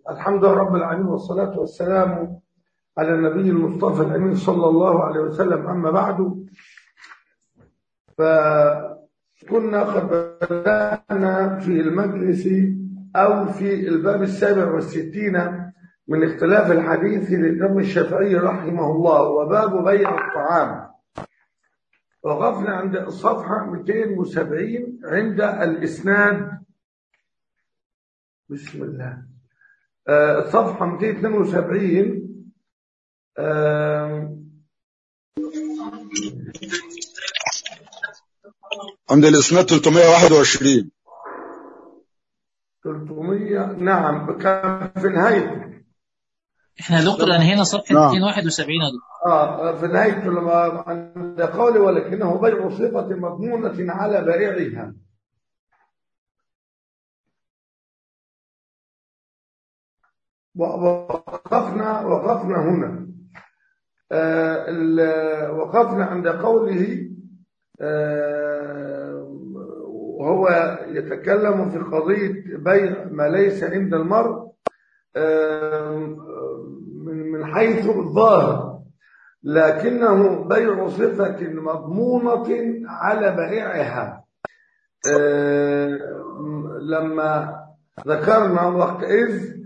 الحمد لله رب العالمين والصلاة والسلام على النبي المصطفى الأمين صلى الله عليه وسلم أما بعد فكنا قد بدأنا في المجلس أو في الباب السابع والستين من اختلاف الحديث للإمام الشافعي رحمه الله وباب بيع الطعام وقفنا عند الصفحة 270 عند الإسناد بسم الله آه الصفحة 272 آه عند الاسناد 321 300 نعم كان في نهاية احنا يا دكتور انهينا صفحه نعم. 271 يا دكتور اه في نهاية لما عند قولي ولكنه بيع صفة مضمونة على بائعها وقفنا وقفنا هنا آه ال- وقفنا عند قوله آه وهو يتكلم في قضية بيع ما ليس عند المرء آه من من حيث الظاهر لكنه بيع صفة مضمونة على بائعها آه لما ذكرنا وقتئذ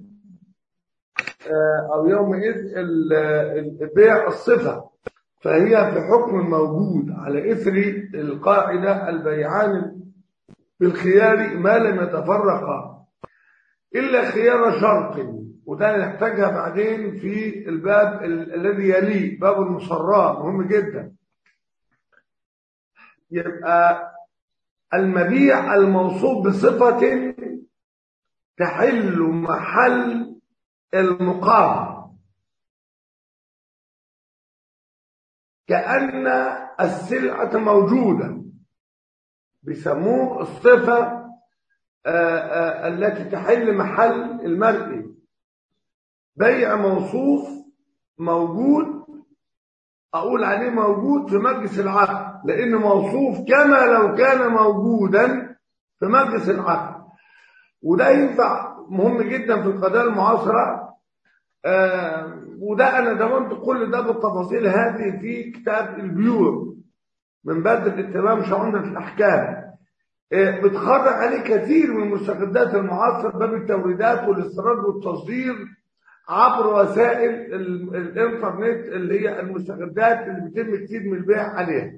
أو يومئذ ال- ال- بيع الصفة فهي في حكم موجود على إثر القاعدة البيعان بالخيار ما لم يتفرقا إلا خيار شرط وده نحتاجها بعدين في الباب ال- الذي يليه باب المصرات مهم جدا يبقى المبيع الموصوف بصفة تحل محل المقام كأن السلعة موجودة بيسموه الصفة آه، آه، التي تحل محل المرء بيع موصوف موجود أقول عليه موجود في مجلس العقد لأنه موصوف كما لو كان موجودا في مجلس العقد وده ينفع مهم جدا في القضايا المعاصرة آه وده أنا ضمنت كل ده بالتفاصيل هذه في كتاب البيور من باب الاتمام شعونة الأحكام آه بتخرج عليه كثير من المستجدات المعاصرة باب التوريدات والاستيراد والتصدير عبر وسائل ال- الانترنت اللي هي المستجدات اللي بيتم كتير من البيع عليها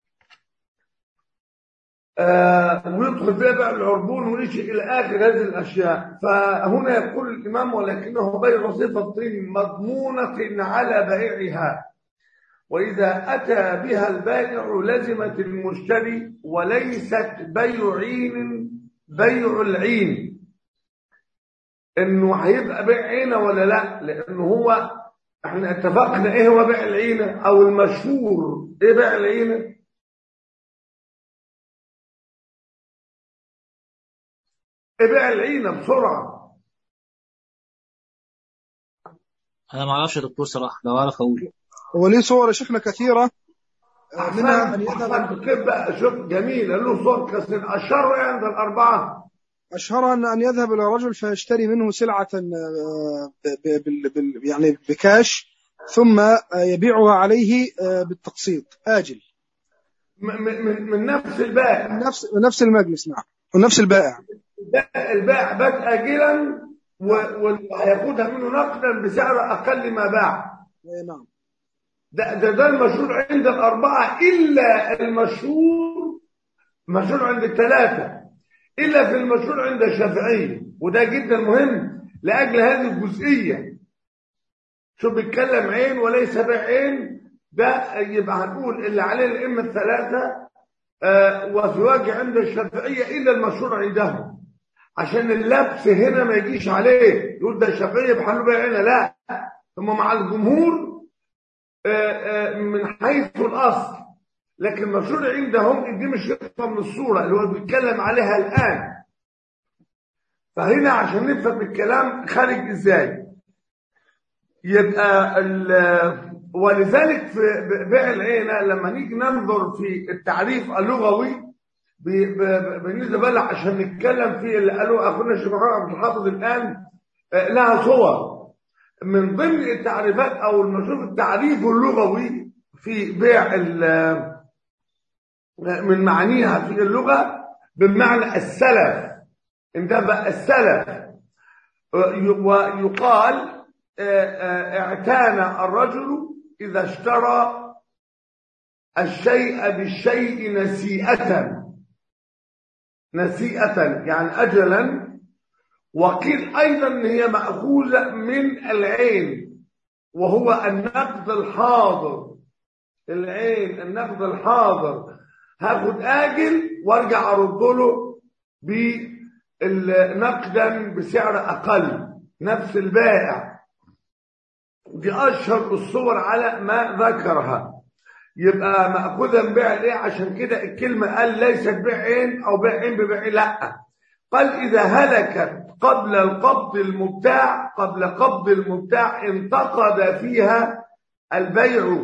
آه، ويدخل فيها بقى العربون ويجي الى اخر هذه الاشياء فهنا يقول الامام ولكنه بيع صفه مضمونه على بائعها واذا اتى بها البائع لزمت المشتري وليست بيع عين بيع العين انه هيبقى بيع عينه ولا لا لانه هو احنا اتفقنا ايه هو بيع العينه او المشهور ايه بيع العينه ابيع العينة بسرعة انا ما اعرفش يا دكتور صراحه لو اعرف اقول هو ليه صور يا شيخنا كثيرة آه، منها أن أحسن يذهب أحسن كيف بقى شوف جميل له صور كثير أشهر إيه عند الأربعة أشهرها أن أن يذهب إلى رجل فيشتري منه سلعة آه، ب- ب- بال- بال- يعني بكاش ثم آه، يبيعها عليه آه، بالتقسيط آجل م- م- من, من نفس البائع من نفس من نفس المجلس نعم من نفس البائع البائع بات آجلا و- وهياخدها منه نقدا بسعر أقل ما باع آه، نعم ده ده, ده المشهور عند الأربعة إلا المشهور مشهور عند الثلاثة إلا في المشهور عند الشافعية وده جدا مهم لأجل هذه الجزئية شو بيتكلم عين وليس بيع عين ده يبقى هنقول اللي عليه الأئمة الثلاثة آه وزواج عند الشافعية إلا المشهور عندهم عشان اللبس هنا ما يجيش عليه يقول ده الشافعية بحلوا بيع عين لا هم مع الجمهور آه آه من حيث الأصل لكن المشهور عندهم دي مش قطعة من الصورة اللي هو بيتكلم عليها الآن فهنا عشان نفهم الكلام خارج ازاي يبقى ال- ولذلك في بيع العينة لما نيجي ننظر في التعريف اللغوي ب- ب- بالنسبة بقى عشان نتكلم في اللي قالوه أخونا الشيخ محمد عبد الحافظ الآن آه، لها صور من ضمن التعريفات او المشهور التعريف اللغوي في بيع ال- من معانيها في اللغه بمعنى السلف انتبه السلف ويقال آه، آه، اعتان الرجل اذا اشترى الشيء بالشيء نسيئة نسيئة يعني أجلا وقيل أيضا إن هي مأخوذة من العين وهو النقد الحاضر العين النقد الحاضر هاخد آجل وارجع أرد له نقدا بسعر أقل نفس البائع دي أشهر الصور على ما ذكرها يبقى مأخوذا من بيع الايه عشان كده الكلمة قال ليست بيع عين او بيع عين ببيع لا قال اذا هلكت قبل القبض المبتاع قبل قبض المبتاع انتقد فيها البيع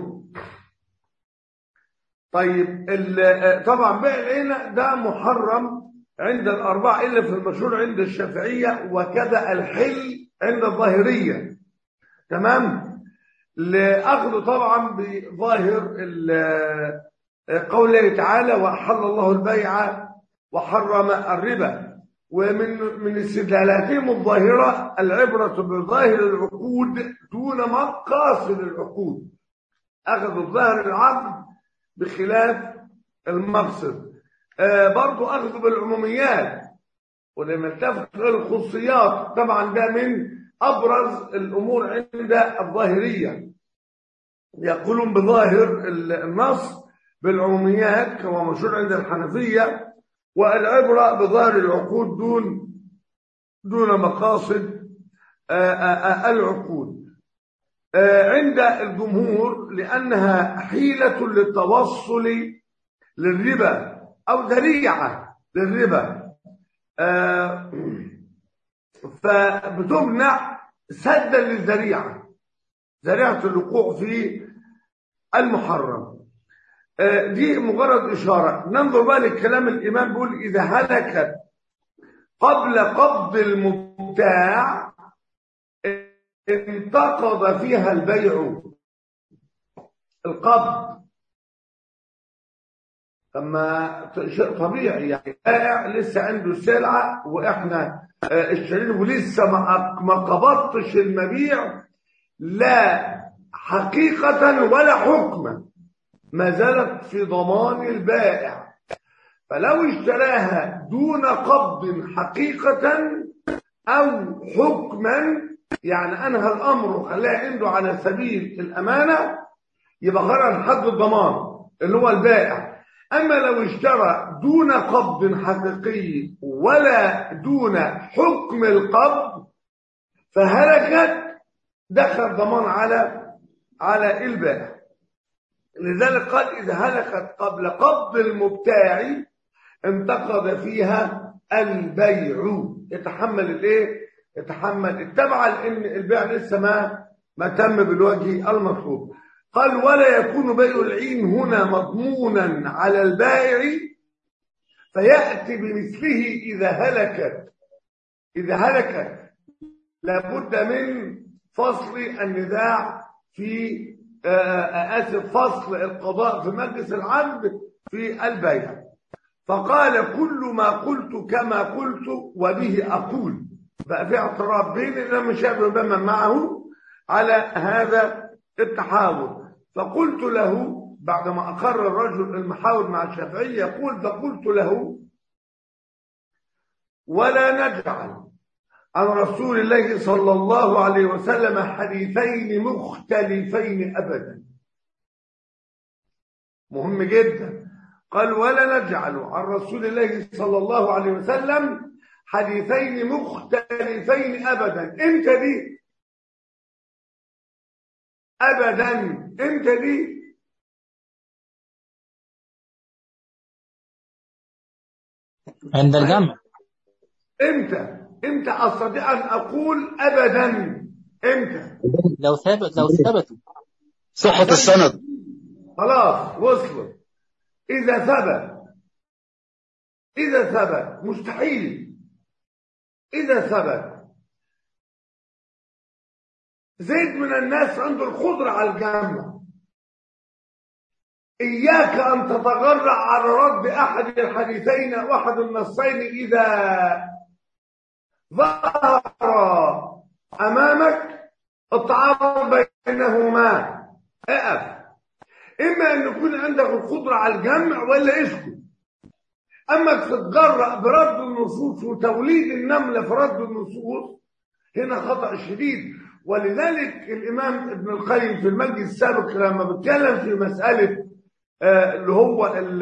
طيب ال- طبعا بيع العين ده محرم عند الأربعة إلا في المشهور عند الشافعية وكذا الحل عند الظاهرية تمام لأخذ طبعا بظاهر ال- قوله تعالى وأحل الله البيع وحرم الربا ومن من استدلالاتهم الظاهرة العبرة بظاهر العقود دون مقاصد العقود أخذ الظاهر العقد بخلاف المقصد آه برضو أخذ بالعموميات ولما اتفق الخصوصيات طبعا ده من أبرز الأمور عند الظاهرية يقولون بظاهر النص بالعموميات كما مشهور عند الحنفية والعبرة بظاهر العقود دون دون مقاصد آآ آآ العقود آآ عند الجمهور لأنها حيلة للتوصل للربا أو ذريعة للربا فبتمنع سدا للذريعة ذريعة الوقوع في المحرم دي مجرد إشارة ننظر بقى للكلام الإمام بيقول إذا هلكت قبل قبض المبتاع انتقض فيها البيع القبض اما شيء طبيعي يعني بائع لسه عنده سلعه واحنا اشترينا ولسه ما قبضتش المبيع لا حقيقه ولا حكما ما زالت في ضمان البائع فلو اشتراها دون قبض حقيقة أو حكما يعني أنهى الأمر وخلاه عنده على سبيل الأمانة يبقى غرر حد الضمان اللي هو البائع أما لو اشترى دون قبض حقيقي ولا دون حكم القبض فهلكت دخل ضمان على على البائع لذلك قال إذا هلكت قبل قبض المبتاع انتقد فيها البيع يتحمل الايه يتحمل التبع لان البيع لسه ما ما تم بالوجه المطلوب قال ولا يكون بيع العين هنا مضمونا على البائع فياتي بمثله اذا هلكت اذا هلكت لابد من فصل النزاع في آسف فصل القضاء في مجلس العبد في البيع فقال كل ما قلت كما قلت وبه أقول بقى في اعتراف بين الإمام الشافعي وبمن معه على هذا التحاور فقلت له بعدما أقر الرجل المحاور مع الشافعي يقول فقلت له ولا نجعل عن رسول الله صلى الله عليه وسلم حديثين مختلفين أبدا مهم جدا قال ولا نجعل عن رسول الله صلى الله عليه وسلم حديثين مختلفين أبدا انت دي أبدا انت دي عند الجمع امتى امتى استطيع ان اقول ابدا امتى لو ثابت لو ثبتوا صحة السند خلاص وصلوا اذا ثبت اذا ثبت مستحيل اذا ثبت زيد من الناس عنده القدرة على الجمع إياك أن تتغرع على رد أحد الحديثين أو أحد النصين إذا ظهر أمامك التعارض بينهما اقف إما أن يكون عندك القدرة على الجمع ولا اسكت أما تتجرأ برد النصوص وتوليد النملة في رد النصوص هنا خطأ شديد ولذلك الإمام ابن القيم في المجلس السابق لما بيتكلم في مسألة آه، اللي هو ال-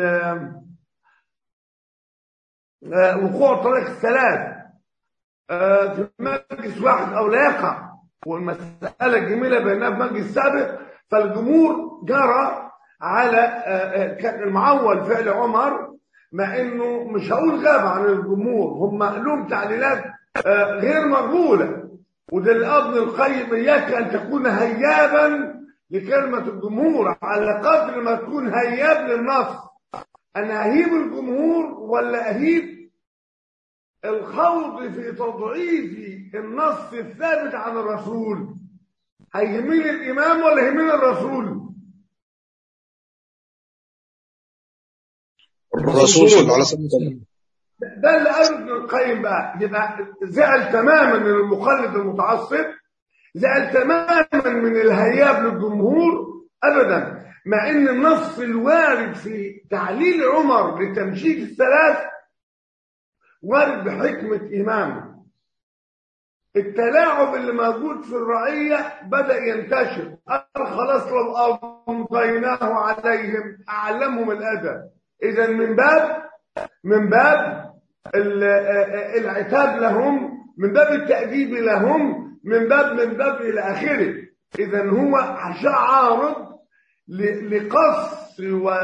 آه، وقوع الطريق الثلاث آه، في مجلس واحد أو لا يقع والمسألة الجميلة بينها في مجلس سابق فالجمهور جرى على آه، آه، كان المعول فعل عمر مع انه مش هقول غاب عن الجمهور هم لهم تعليلات آه، غير مقبوله وده اللي ابن القيم اياك ان تكون هيابا لكلمه الجمهور على قدر ما تكون هياب للنص انا اهيب الجمهور ولا اهيب الخوض في تضعيف النص الثابت عن الرسول هيهمني الامام ولا يهمني الرسول الرسول صلى الله عليه وسلم ده اللي قاله ابن القيم بقى يبقى زعل تماما من المخلد المتعصب زعل تماما من الهياب للجمهور ابدا مع ان النص الوارد في تعليل عمر لتمشيك الثلاث وارد بحكمه امامه التلاعب اللي موجود في الرعيه بدا ينتشر قال خلاص لو امضيناه عليهم اعلمهم الادب اذا من باب من باب ال- العتاب لهم من باب التأديب لهم من باب من باب إلى آخره إذا هو عارض ل- لقص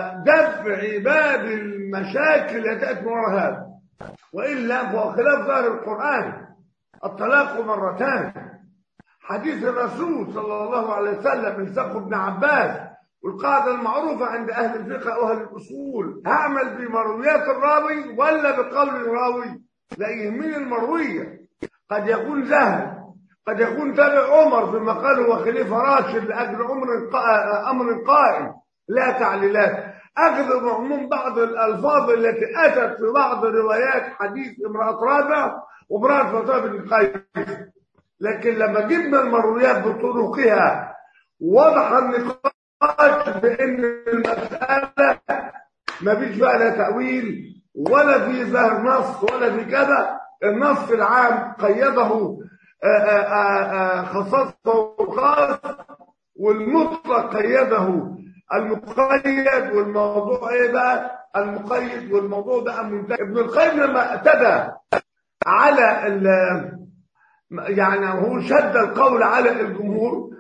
ودفع باب المشاكل التي تأتي من وراء هذا وإلا فهو خلاف ظاهر القرآن الطلاق مرتان حديث الرسول صلى الله عليه وسلم من سق ابن عباس والقاعدة المعروفة عند أهل الفقه وأهل الأصول هعمل بمرويات الراوي ولا بقول الراوي لا يهمني المروية قد يكون جهل قد يكون تابع عمر فيما قال هو خليفة راشد لأجل أمر قا- أمر قائم لا تعليلات أخذ بعموم بعض الألفاظ التي أتت في بعض روايات حديث امرأة رابع وامرأة فتاة بن قيس لكن لما جبنا المرويات بطرقها وضح النقاش بان المساله ما فيش بقى لا تاويل ولا في ظهر نص ولا في كذا النص العام قيده آه، آه، آه، آه، خصصه الخاص والمطلق قيده المقيد والموضوع ايه بقى المقيد والموضوع بقى منتهي ابن القيم لما اعتدى على ال- يعني هو شد القول على الجمهور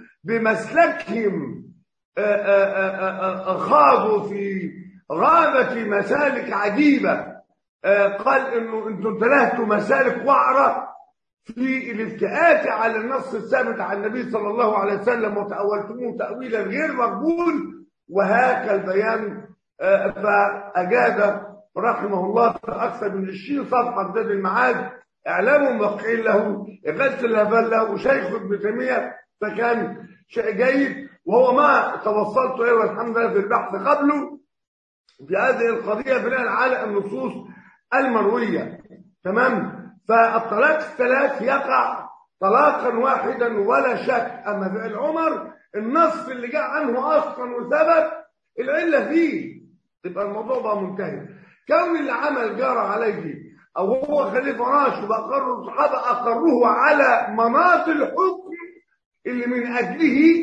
بمسلكهم آه، آه، آه، آه، خاضوا في غابة مسالك عجيبة آه، قال انه انتم انتلهتوا مسالك وعرة في الافتئات على النص الثابت عن النبي صلى الله عليه وسلم وتأولتموه تأويلا غير مقبول وهاك البيان آه، فأجاد رحمه الله في أكثر من 20 صفحة في زاد المعاد إعلام موقعين له إغاثة الهبال له وشيخ ابن تيمية فكان شيء جيد وهو ما توصلت إليه والحمد لله في البحث قبله في هذه القضية بناء على النصوص المروية تمام فالطلاق الثلاث يقع طلاقا واحدا ولا شك أما فعل عمر النص اللي جاء عنه أصلا وثبت العلة فيه يبقى الموضوع بقى منتهي كون اللي عمل جرى عليه أو هو خليفة راشد أقر الصحابة أقروه على مناط الحكم اللي من أجله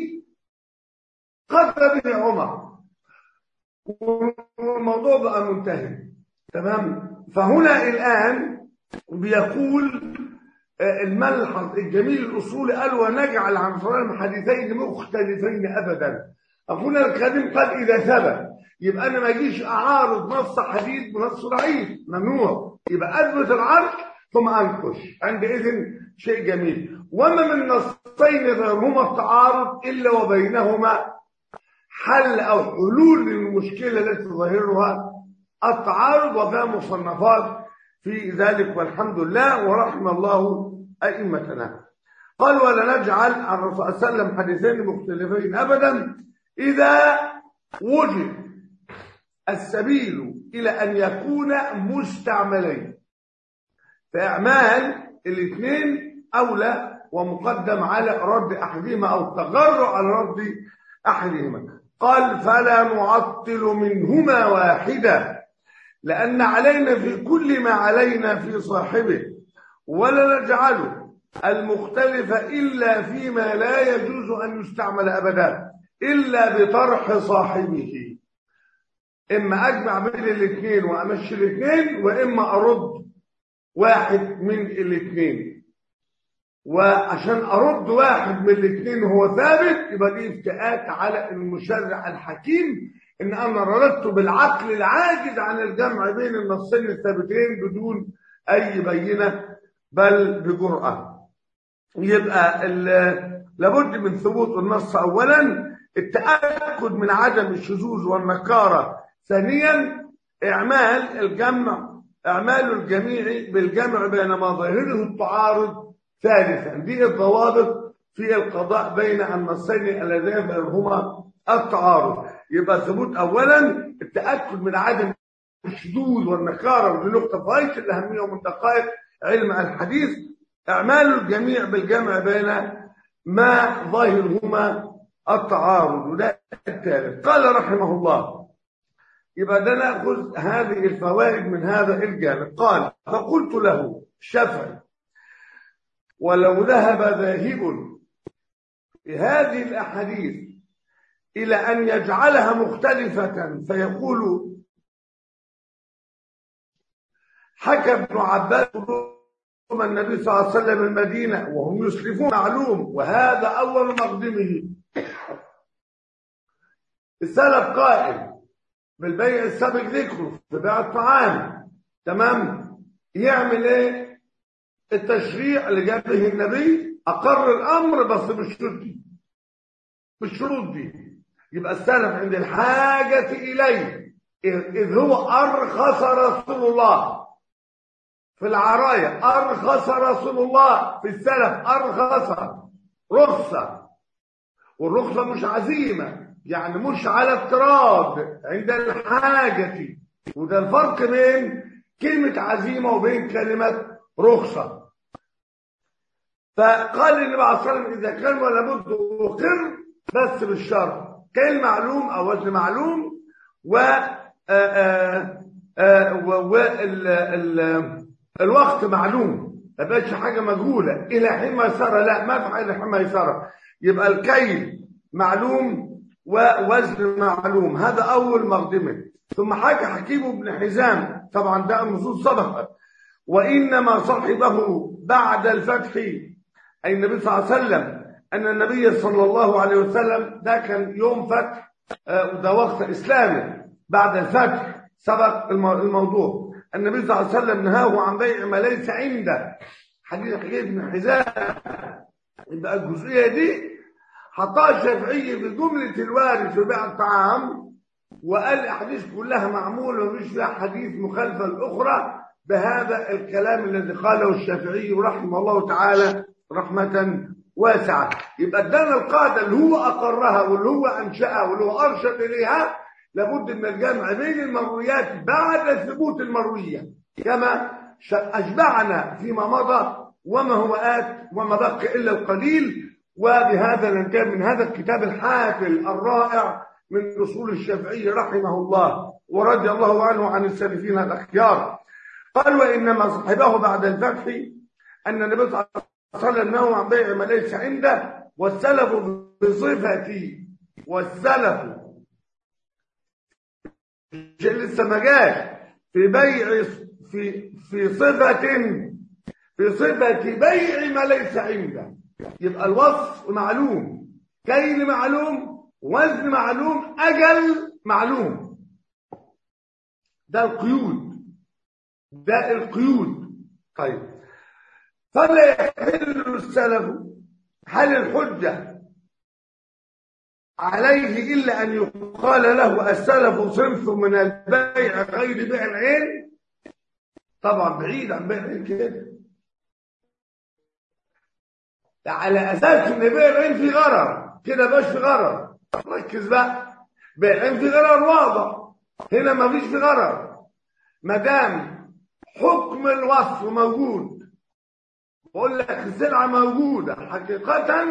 قدر به عمر والموضوع بقى منتهي تمام فهنا الآن بيقول آه، الملحظ الجميل الأصولي قال ونجعل عن صلاة الحديثين مختلفين أبدا أخونا الكريم قال إذا ثبت يبقى أنا ما أجيش أعارض نص حديث بنص ضعيف ممنوع يبقى أثبت العرش ثم أنقش عندئذ شيء جميل وما من نصين غيرهما التعارض إلا وبينهما حل أو حلول للمشكلة التي تظاهرها التعارض وفيها مصنفات في ذلك والحمد لله ورحم الله أئمتنا قال ولا نجعل عن الرسول صلى الله عليه وسلم حديثين مختلفين ابدا اذا وجد السبيل الى ان يكون مستعملين فاعمال الاثنين اولى ومقدم على رد احدهما او التغرع على رد احدهما قال فلا نعطل منهما واحده لان علينا في كل ما علينا في صاحبه ولا نجعله المختلف إلا فيما لا يجوز أن يستعمل أبدا إلا بطرح صاحبه إما أجمع بين الاثنين وأمشي الاثنين وإما أرد واحد من الاثنين وعشان أرد واحد من الاثنين هو ثابت يبقى دي افتئات على المشرع الحكيم إن أنا رددت بالعقل العاجز عن الجمع بين النصين الثابتين بدون أي بينة بل بجرأة يبقى لابد من ثبوت النص اولا التاكد من عدم الشذوذ والنكاره ثانيا اعمال الجمع اعمال الجميع بالجمع بين مظاهره التعارض ثالثا دي الضوابط في القضاء بين النصين اللذين بينهما التعارض يبقى ثبوت اولا التاكد من عدم الشذوذ والنكاره ودي نقطه في غايه الاهميه ومن دقائق علم الحديث اعمال الجميع بالجمع بين ما ظاهرهما التعارض وده الثالث قال رحمه الله يبقى ده ناخذ هذه الفوائد من هذا الجانب قال فقلت له الشافعي ولو ذهب ذاهب في هذه الاحاديث الى ان يجعلها مختلفه فيقول حكى ابن عباس ثم النبي صلى الله عليه وسلم المدينة وهم يسلفون معلوم وهذا أول مقدمه السلف قائل بالبيع السابق ذكره في بيع الطعام تمام يعمل ايه التشريع اللي جاب به النبي أقر الأمر بس بالشروط دي بالشروط دي يبقى السلف عند الحاجة إليه إذ هو أرخص رسول الله في العراية أرخص رسول الله في السلف أرخص رخصة والرخصة مش عزيمة يعني مش على افتراض عند الحاجة وده الفرق بين كلمة عزيمة وبين كلمة رخصة فقال النبي عليه الصلاة والسلام إذا كان ولا بد أقر بس بالشرط كان معلوم أو وزن معلوم و وال الوقت معلوم ما بقتش حاجه مجهوله الى حين ميسره لا ما في الى حين ميسره يبقى الكيل معلوم ووزن معلوم هذا اول مقدمه ثم حكى حكيم بن حزام طبعا ده النصوص سبقت وانما صاحبه بعد الفتح اي النبي صلى الله عليه وسلم ان النبي صلى الله عليه وسلم ده كان يوم فتح وده وقت اسلامي بعد الفتح سبق الموضوع النبي صلى الله عليه وسلم نهاه عن بيع ما ليس عنده حديث حكيم بن حزام يبقى الجزئيه دي حطها الشافعي في جمله الوارث في بيع الطعام وقال الاحاديث كلها معموله ومش فيها حديث مخالفه الاخرى بهذا الكلام الذي قاله الشافعي رحمه الله تعالى رحمه واسعه يبقى ادانا القاعده اللي هو اقرها واللي هو انشاها واللي هو ارشد اليها لابد من الجمع بين المرويات بعد ثبوت المروية كما أشبعنا فيما مضى وما هو آت وما بقي إلا القليل وبهذا ننتهي من هذا الكتاب الحافل الرائع من أصول الشافعي رحمه الله ورضي الله عنه عن السلفين الأخيار قال وإنما صاحبه بعد الفتح أن النبي صلى الله عليه وسلم نهى عن بيع ما ليس عنده والسلف بصفته والسلف لسه ما جاش في بيع في في صفة في صفة بيع ما ليس عنده يبقى الوصف معلوم كيل معلوم وزن معلوم أجل معلوم ده القيود ده القيود طيب فلا يحل السلف هل الحجة عليه إلا أن يقال له السلف صنف من البيع غير بيع العين طبعا بعيد عن بيع العين كده على اساس ان بيع العين في غرر كده باش في غرر ركز بقى بيع العين في غرر واضح هنا ما فيش في غرر ما دام حكم الوصف موجود بقول لك السلعه موجوده حقيقه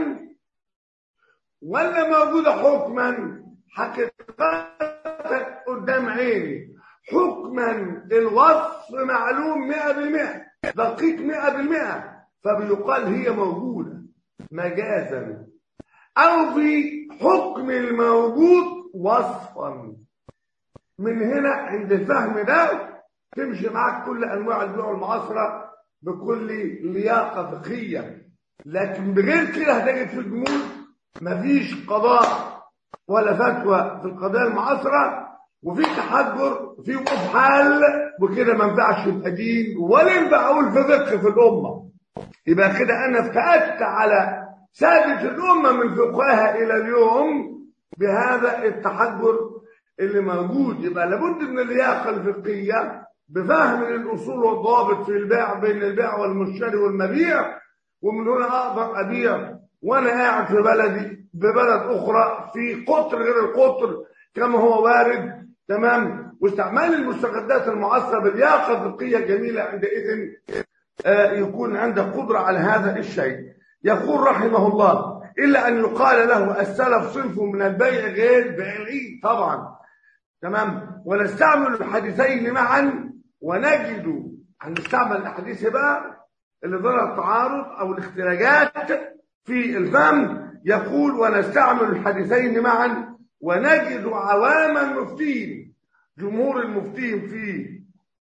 ولا موجوده حكما حقيقه قدام عيني حكما الوصف معلوم 100% دقيق 100% فبيقال هي موجوده مجازا او في حكم الموجود وصفا من هنا عند الفهم ده تمشي معاك كل انواع البيوع المعاصره بكل لياقه فقهيه لكن بغير كده هتجد في الجمود مفيش قضاء ولا فتوى في القضايا المعاصره وفي تحجر في وقوف حال وكده ما ينفعش يبقى دين ولا ينفع اقول في فقه في الامه يبقى كده انا افتقدت على سادة الامه من فقهها الى اليوم بهذا التحجر اللي موجود يبقى لابد من اللياقه الفقهيه بفهم الاصول والضوابط في البيع بين البيع والمشتري والمبيع ومن هنا اقدر ابيع وانا قاعد في بلدي ببلد اخرى في قطر غير القطر كما هو وارد تمام واستعمال المستجدات المعاصره بلياقه فقهيه جميله عندئذ آه يكون عندك قدره على هذا الشيء يقول رحمه الله الا ان يقال له السلف صنف من البيع غير بيع العيد طبعا تمام ونستعمل الحديثين معا ونجد هنستعمل الحديث بقى اللي ظهر التعارض او الاختلاجات في الفهم يقول ونستعمل الحديثين معا ونجد عوام المفتين جمهور المفتين فيه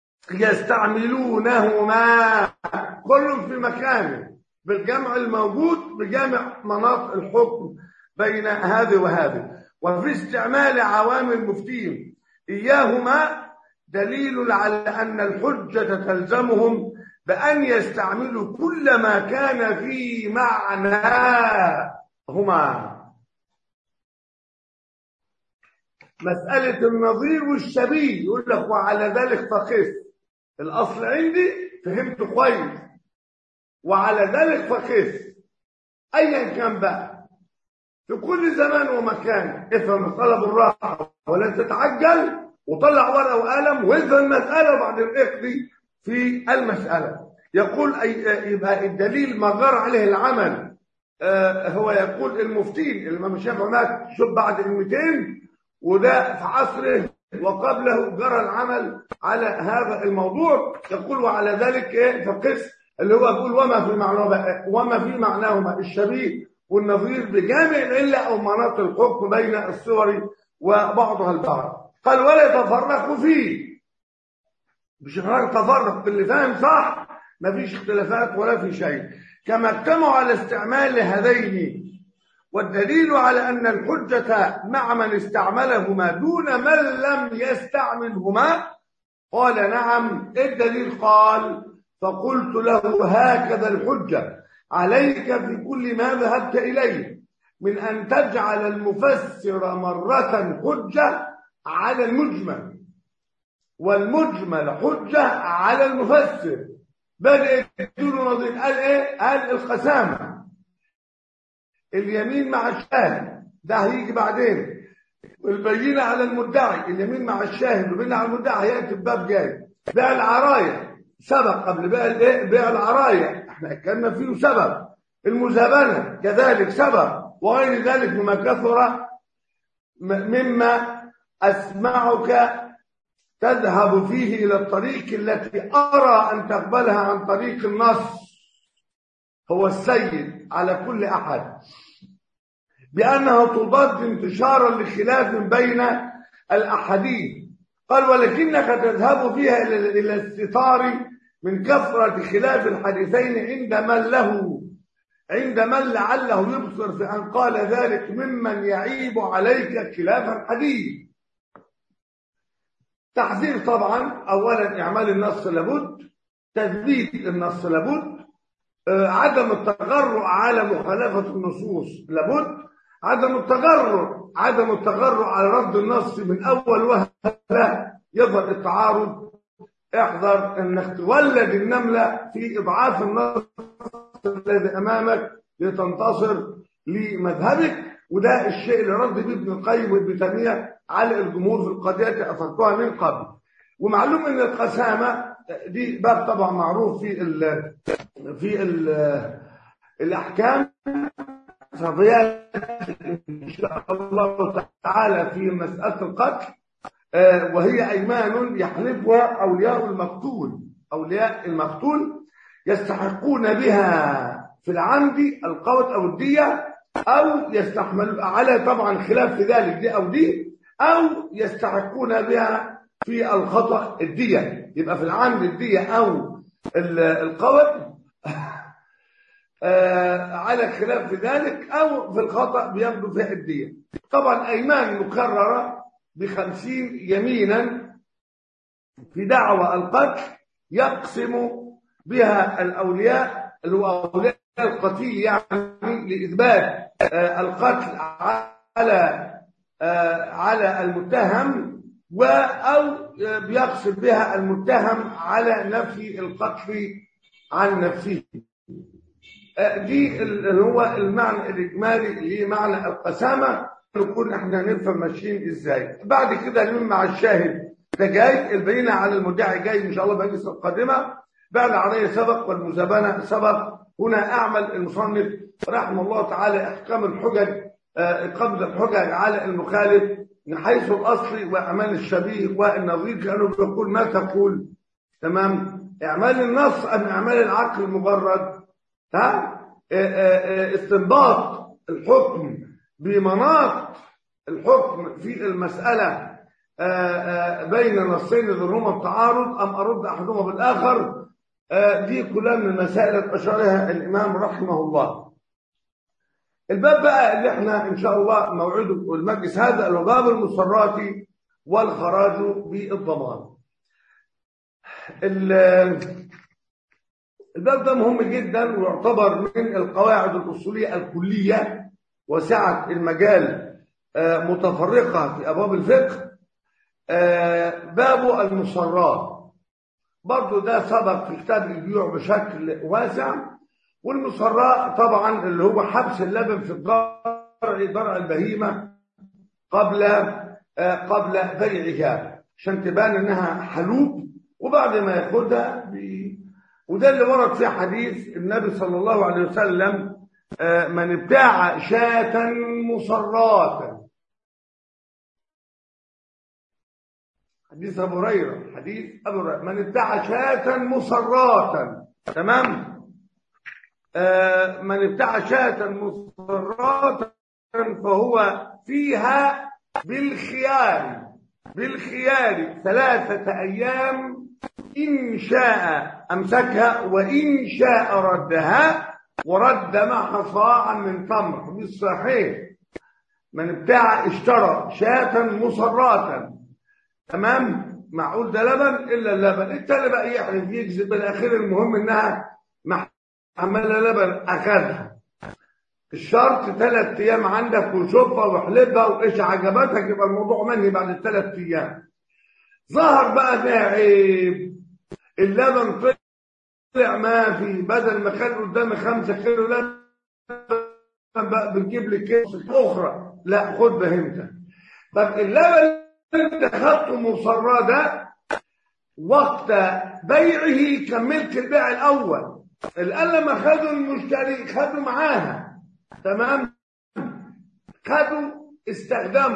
يستعملونهما كل في مكانه بالجمع الموجود بجمع مناط الحكم بين هذه وهذه وفي استعمال عوام المفتين إياهما دليل على أن الحجة تلزمهم بأن يستعملوا كل ما كان في معناهما مسألة النظير والشبيه يقول لك وعلى ذلك فقس الأصل عندي فهمت كويس وعلى ذلك فقس أيا كان بقى في كل زمان ومكان افهم الطلب الراحة ولا تتعجل وطلع ورقة وقلم وافهم المسألة وبعدين اقضي في المسألة يقول أي يبقى الدليل ما جرى عليه العمل آه هو يقول المفتين الإمام الشافعي مات شوف بعد ال 200 وده في عصره وقبله جرى العمل على هذا الموضوع يقول وعلى ذلك ايه فقس اللي هو يقول وما في معناه وما في معناهما الشبيه والنظير بجامع العله او مناط الحكم بين الصور وبعضها البعض قال ولا يتفرقوا فيه مش تفرق اللي فاهم صح مفيش اختلافات ولا في شيء كما اجتمعوا على استعمال هذين والدليل على أن الحجة مع من استعملهما دون من لم يستعملهما قال نعم الدليل قال فقلت له هكذا الحجة عليك في كل ما ذهبت إليه من أن تجعل المفسر مرة حجة على المجمل والمجمل حجة على المفسر بدأ يدور نظير قال ايه قال القسامة اليمين مع الشاهد ده هيجي بعدين والبينة على المدعي اليمين مع الشاهد والبينة على المدعي هيأتي بباب جاي بيع العراية سبق قبل بيع الايه بيع العراية احنا اتكلمنا فيه سبب المزابنة كذلك سبب وغير ذلك مما كثر مما أسمعك تذهب فيه إلى الطريق التي أرى أن تقبلها عن طريق النص هو السيد على كل أحد بأنها تضاد انتشارا لخلاف بين الأحاديث قال ولكنك تذهب فيها إلى الستار من كثرة خلاف الحديثين عند من له عند من لعله يبصر في أن قال ذلك ممن يعيب عليك خلاف الحديث تحذير طبعا أولا إعمال النص لابد تثبيت النص لابد عدم التجرؤ على مخالفة النصوص لابد عدم التجرؤ عدم التجرؤ على رد النص من أول وهلة يظهر التعارض احذر انك تولد النملة في إضعاف النص الذي أمامك لتنتصر لمذهبك وده الشيء اللي رد به ابن القيم وابن تيميه على الجمهور في القضيه اثرتها من قبل ومعلوم ان القسامه دي باب طبعا معروف في ال في ال الاحكام سوف ياتي ان شاء الله تعالى في مساله القتل آه، وهي ايمان يحلفها اولياء المقتول اولياء المقتول يستحقون بها في العمد القوت او الديه او يستحمل على طبعا خلاف في ذلك دي او دي او يستحقون بها في الخطا الديه يبقى في العمد الديه او ال- القوت آه، على خلاف في ذلك او في الخطا بياخدوا فيها الديه طبعا ايمان مكرره بخمسين يمينا في دعوى القتل يقسم بها الاولياء اللي هو اولياء القتيل يعني لاثبات آه، القتل على آه، على المتهم و او آه، بيقسم بها المتهم على نفي القتل عن نفسه آه، دي اللي هو المعنى الاجمالي لمعنى القسامه نكون احنا نفهم ماشيين ازاي بعد كده نمشي مع الشاهد ده جاي البينه على المدعي جاي ان شاء الله بجلس القادمه بعد عليه سبق والمزابنه سبق هنا اعمل المصنف رحمه الله تعالى احكام الحجج آه، قبض الحجج على المخالف من حيث الاصل واعمال الشبيه والنظير كانه بيقول ما تقول تمام اعمال النص ام اعمال العقل المجرد ها آه، آه، آه، استنباط الحكم بمناط الحكم في المسألة آه، آه، بين نصين ذرهما التعارض أم أرد أحدهما بالآخر آه، دي كلها من المسائل اللي أشارها الإمام رحمه الله الباب بقى اللي احنا إن شاء الله موعده المجلس هذا اللي هو باب المسرات والخراج بالضمان ال- الباب ده مهم جدا ويعتبر من القواعد الأصولية الكلية وسعة المجال آه، متفرقة في أبواب الفقه آه، باب المصرات برضو ده سبق في كتاب البيوع بشكل واسع والمصراء طبعا اللي هو حبس اللبن في الضرع ضرع البهيمة قبل آه، قبل بيعها عشان تبان انها حلوب وبعد ما ياخدها بي... وده اللي ورد في حديث النبي صلى الله عليه وسلم آه، من ابتاع شاة مصرات حديث ابو هريره حديث ابو هريره من ابتاع شاة مصرات تمام آه، من ابتاع شاة مصرات فهو فيها بالخيار بالخيار ثلاثة أيام إن شاء أمسكها وإن شاء ردها ورد معها صاعا من تمر حديث صحيح من ابتاع اشترى شاة مصراتا تمام معقول ده لبن الا اللبن التاني بقى يحلف يكذب الاخير المهم انها محمله لبن اخذها الشرط ثلاث ايام عندك وشوفها واحلبها وايش عجبتك يبقى الموضوع منهي بعد الثلاث ايام ظهر بقى فيها عيب اللبن طلع ما في بدل ما كان قدامي خمسة كيلو لبن بقى بتجيب لي كيلو اخرى لا خد بهمتك طب اللبن اللي انت خدته مصراه ده وقت بيعه كملت البيع الاول الان لما خدوا المشتري خدوا معاها تمام خدوا استخدموا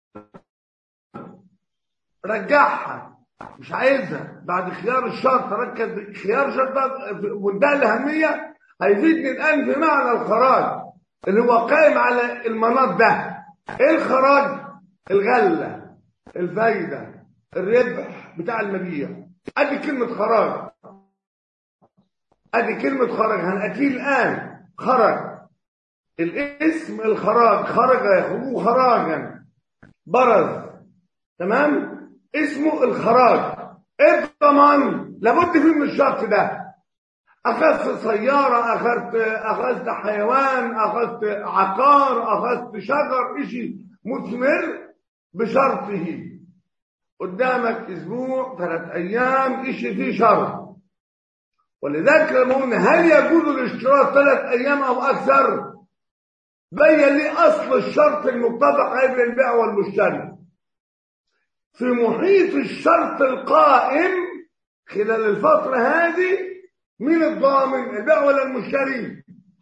رجعها مش عايزها بعد خيار الشرط ركز خيار شرط وده الاهميه هيزيدني الان في معنى الخراج اللي هو قائم على المناط ده ايه الخراج الغله الفايده الربح بتاع المبيع ادي كلمه خراج ادي كلمه خرج هنأتيه الان خرج الاسم الخراج خرج يخرج خراجا برز تمام اسمه الخراج ايه الضمان لابد فيه من الشرط ده اخذت سياره اخذت اخذت حيوان اخذت عقار اخذت شجر اشي مثمر بشرطه قدامك اسبوع ثلاث ايام اشي فيه شرط ولذلك لما قلنا هل يجوز الاشتراط ثلاث ايام او اكثر بين لي اصل الشرط المتفق بين البائع والمشتري في محيط الشرط القائم خلال الفترة هذه مين الضامن البائع ولا المشتري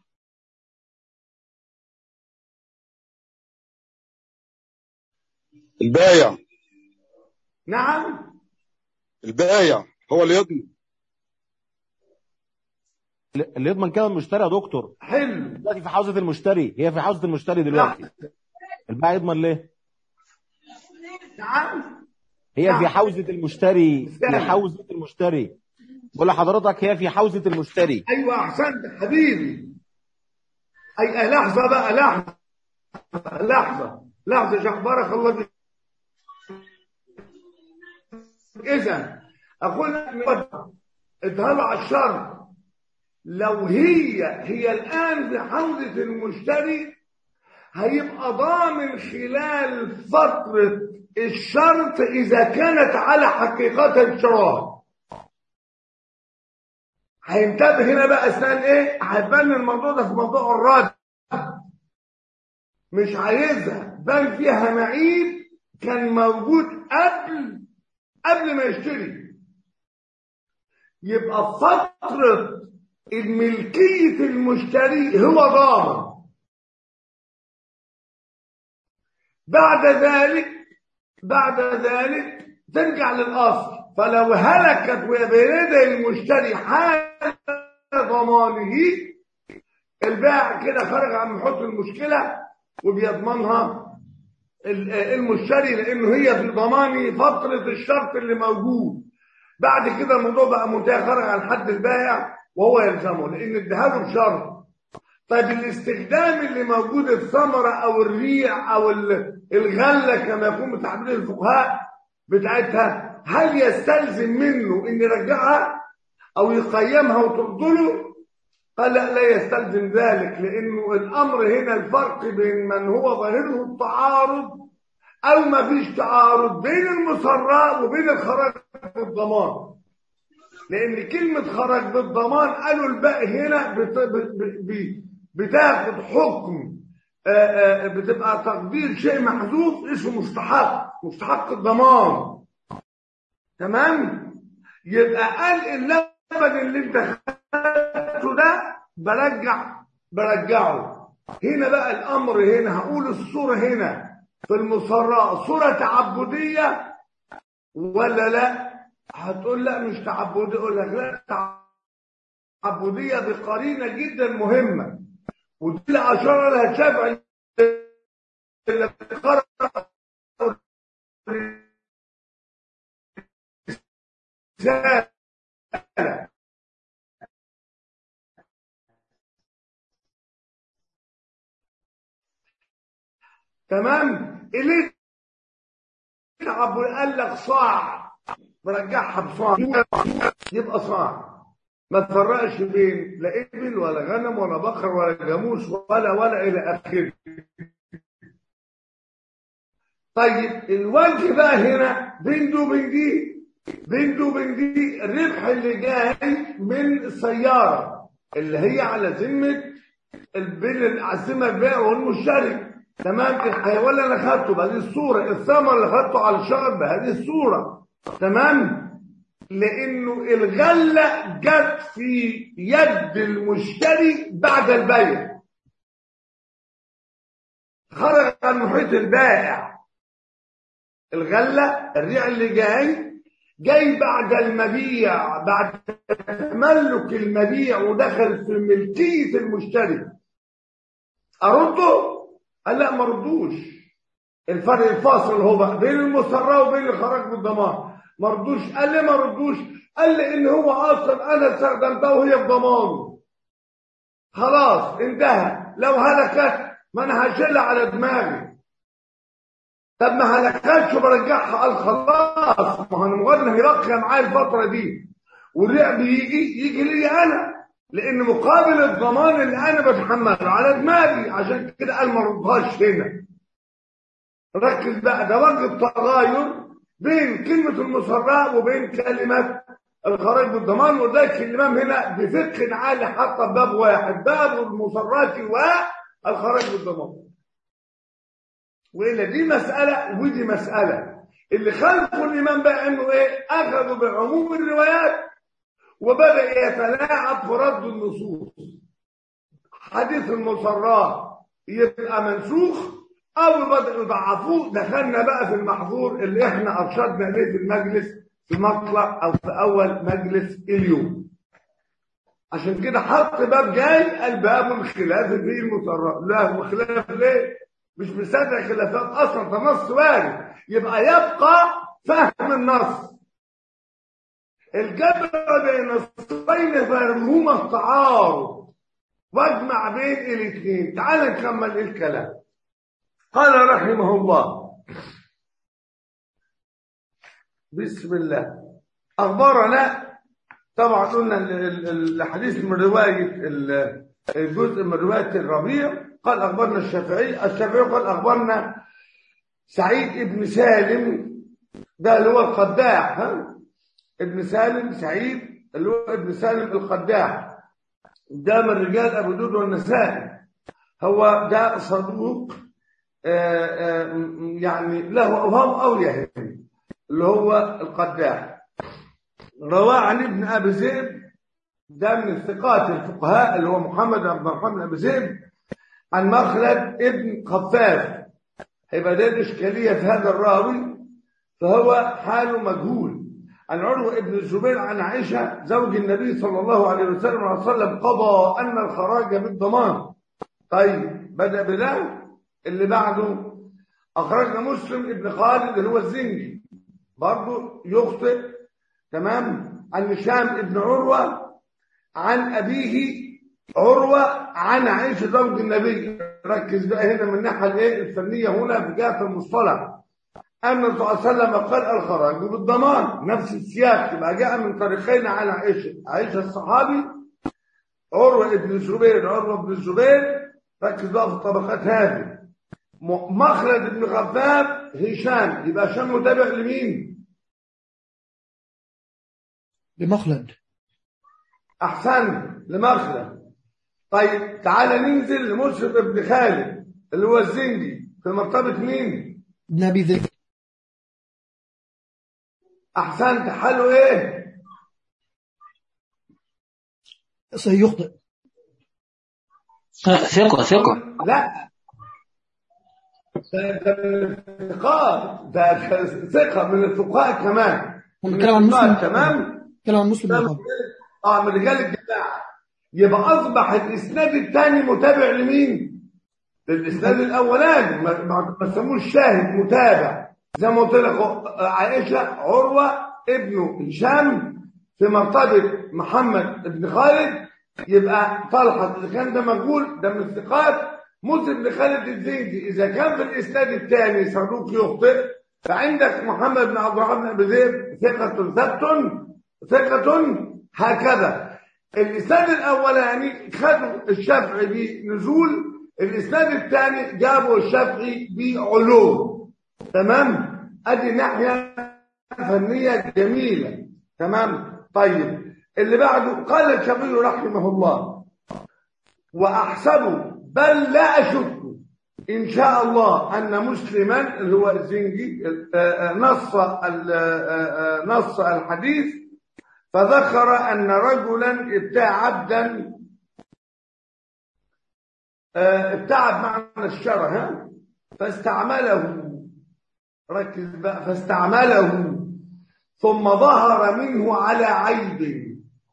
البايع نعم البايع هو اللي يضمن اللي يضمن كده المشتري يا دكتور حلو دلوقتي في حوزه المشتري هي في حوزه المشتري دلوقتي البائع يضمن ليه نعم هي في حوزه المشتري في مثال. حوزه المشتري بقول لحضرتك هي في حوزه المشتري ايوه احسنت حبيبي اي أي لحظه بقى لحظه لحظه لحظه يا شيخ بارك الله فيك اذا اقول لك اظهار على الشر لو هي هي الان في حوزه المشتري هيبقى ضامن خلال فتره الشرط اذا كانت على حقيقه الشراء هينتبه هنا بقى اثناء ايه هيبان الموضوع ده في موضوع الرد مش عايزها بان فيها معيب كان موجود قبل قبل ما يشتري يبقى فترة الملكية المشتري هو ضامن بعد ذلك بعد ذلك ترجع للأصل فلو هلكت وبين المشتري حال ضمانه البائع كده خرج عن محيط المشكلة وبيضمنها ال- المشتري لأنه هي في ضمان فترة الشرط اللي موجود بعد كده الموضوع بقى منتهي خرج عن حد البائع وهو يلزمه لأن اداها له بشرط طيب الاستخدام اللي موجود الثمرة أو الريع أو ال- الغلة كما يقوم بتعبير الفقهاء بتاعتها هل يستلزم منه ان يرجعها او يقيمها وترده قال لا لا يستلزم ذلك لانه الامر هنا الفرق بين من هو ظاهره التعارض او ما فيش تعارض بين المسراء وبين الخراج بالضمان لان كلمه خرج بالضمان قالوا الباقي هنا بت- ب- ب- بتاخد حكم آه، آه، بتبقى تقدير شيء محذوف اسمه مستحق مستحق الضمان تمام يبقى قال اللبن اللي انت خدته ده برجع برجعه هنا بقى الامر هنا هقول الصوره هنا في المصراء صوره تعبديه ولا لا هتقول لا مش تعبديه اقول لك لا تعبديه بقرينه جدا مهمه ودي اللي اشار لها الشافعي اللي قرأ رسالة تمام اللي تعب قال لك صاع برجعها بصاع يبقى صاع ما تفرقش بين لا ابل ولا غنم ولا بقر ولا جاموس ولا ولا الى اخره طيب الوجه بقى هنا بين دي وبين دي بين دي وبين دي الربح اللي جاي من السياره اللي هي على ذمه بين على ذمه البائع والمشتري تمام الحيوان اللي انا خدته بهذه الصوره الثمر اللي خدته على الشجر بهذه الصوره تمام لانه الغله جت في يد المشتري بعد البيع خرج عن محيط البائع الغله الريع اللي جاي جاي بعد المبيع بعد تملك المبيع ودخل في ملكيه المشتري ارده قال لا ما ردوش الفرق الفاصل هو بقى بين المسرى وبين اللي خرج بالضمان ما ردوش قال لي ما ردوش قال لي ان هو اصلا انا استخدمتها وهي في ضمانه خلاص انتهى لو هلكت ما انا هشيلها على دماغي طب ما هلكتش وبرجعها قال خلاص ما هو انا مجرد ما هيرقي معايا الفتره دي والريع بيجي يجي لي انا لان مقابل الضمان اللي انا بتحمله على دماغي عشان كده قال ما ردهاش هنا ركز بقى ده وجه التغاير بين كلمة المسراء وبين كلمة الخراج بالضمان وذلك الامام هنا بفقه عالي حط باب واحد باب المصرات والخراج بالضمان والا دي مساله ودي مساله اللي خلفوا الامام بقى انه ايه اخذوا بعموم الروايات وبدا يتلاعب في رد النصوص حديث المصرات يبقى منسوخ او بدأوا يضعفوه دخلنا بقى في المحظور اللي احنا ارشدنا اليه في المجلس في مطلع او في اول مجلس اليوم عشان كده حط باب جاي الباب الخلاف في المصرات لا هو خلاف ليه مش مصدق خلافات اصلا ده نص وارد يبقى يبقى فهم النص الجمع بين النصين فهمهما التعارض واجمع بين الاثنين تعال نكمل الكلام قال رحمه الله بسم الله اخبرنا طبعا قلنا ال- ال- الحديث من روايه ال- الجزء من روايه الربيع قال اخبرنا الشافعي الشافعي قال اخبرنا سعيد بن سالم ده اللي هو القداح ها ابن سالم سعيد اللي هو ابن سالم القداح ده من رجال ابو دود والنسائي هو ده صدوق آه، آه، م- يعني له اوهام او يهم اللي هو القداح رواه عن ابن ابي ذئب ده من الثقات الفقهاء اللي هو محمد بن عبد الرحمن بن ابي ذئب عن مخلد ابن خفاف هيبقى ده الاشكاليه في هذا الراوي فهو حاله مجهول عن عروه ابن الزبير عن عائشه زوج النبي صلى الله عليه وسلم عليه وسلم قضى ان الخراج بالضمان طيب بدا بده اللي بعده اخرجنا مسلم ابن خالد اللي هو الزنجي برضه يخطئ تمام عن هشام ابن عروه عن ابيه عروه عن عائشه زوج النبي ركز بقى هنا من الناحيه الايه الفنيه هنا في جهه المصطلح ان الرسول صلى الله عليه وسلم قال الخراج بالضمان نفس السياق يبقى جاء من طريقين عن عائشه عائشه الصحابي عروه ابن الزبير عروه ابن الزبير ركز بقى في الطبقات هذه م- مخلد ابن غفار هشام يبقى هشام متابع لمين؟ بمخلد احسن لمخلد طيب تعالى ننزل لمشرف ابن خالد اللي هو الزنجي في مرتبه مين؟ ابن ابي ذئب احسنت حاله ايه؟ سيخطئ ثقة ثقة لا ده ده من الثقات ده ده ثقه من الفقهاء كمان من بنتكلم عن الثقات مسلم تمام؟ بنتكلم عن مسلم ده بالخطأ. اه من رجال الجماعه يبقى اصبح الاسناد الثاني متابع لمين؟ للاسناد الاولاني ما ما- ما سموش شاهد متابع زي ما قلت لك آه، عائشه عروه ابنه هشام في مرتبه محمد بن خالد يبقى طلحه اذا كان ده مجهول ده من الثقات مسلم بن خالد الزنجي اذا كان في الاسناد الثاني صدوق يخطئ فعندك محمد بن عبد الرحمن بن ابي ذئب ثقه ثبت ثقة هكذا الإسناد الأولاني خدوا الشافعي بنزول الإسناد الثاني جابوا الشافعي بعلو تمام أدي ناحية فنية جميلة تمام طيب اللي بعده قال الشافعي رحمه الله وأحسب بل لا أشك إن شاء الله أن مسلما اللي هو الزنجي آه، آه، نص ال- آه، آه، نص الحديث فذكر أن رجلا ابتاع عبدا آه، ابتاع بمعنى الشرع ها؟ فاستعمله ركز بقى فاستعمله ثم ظهر منه على عيب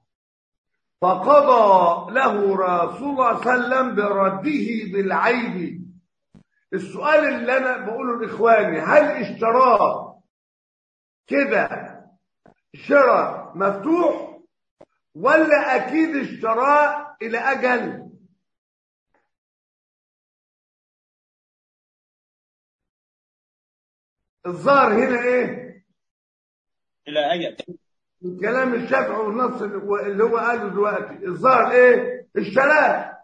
فقضى له رسول الله صلى الله عليه وسلم برده بالعيب السؤال اللي انا بقوله لاخواني هل اشتراه كده شراء مفتوح ولا اكيد اشتراه الى اجل الظاهر هنا ايه الى اجل من كلام الشافعي والنص اللي هو قاله دلوقتي الظاهر ايه الشراء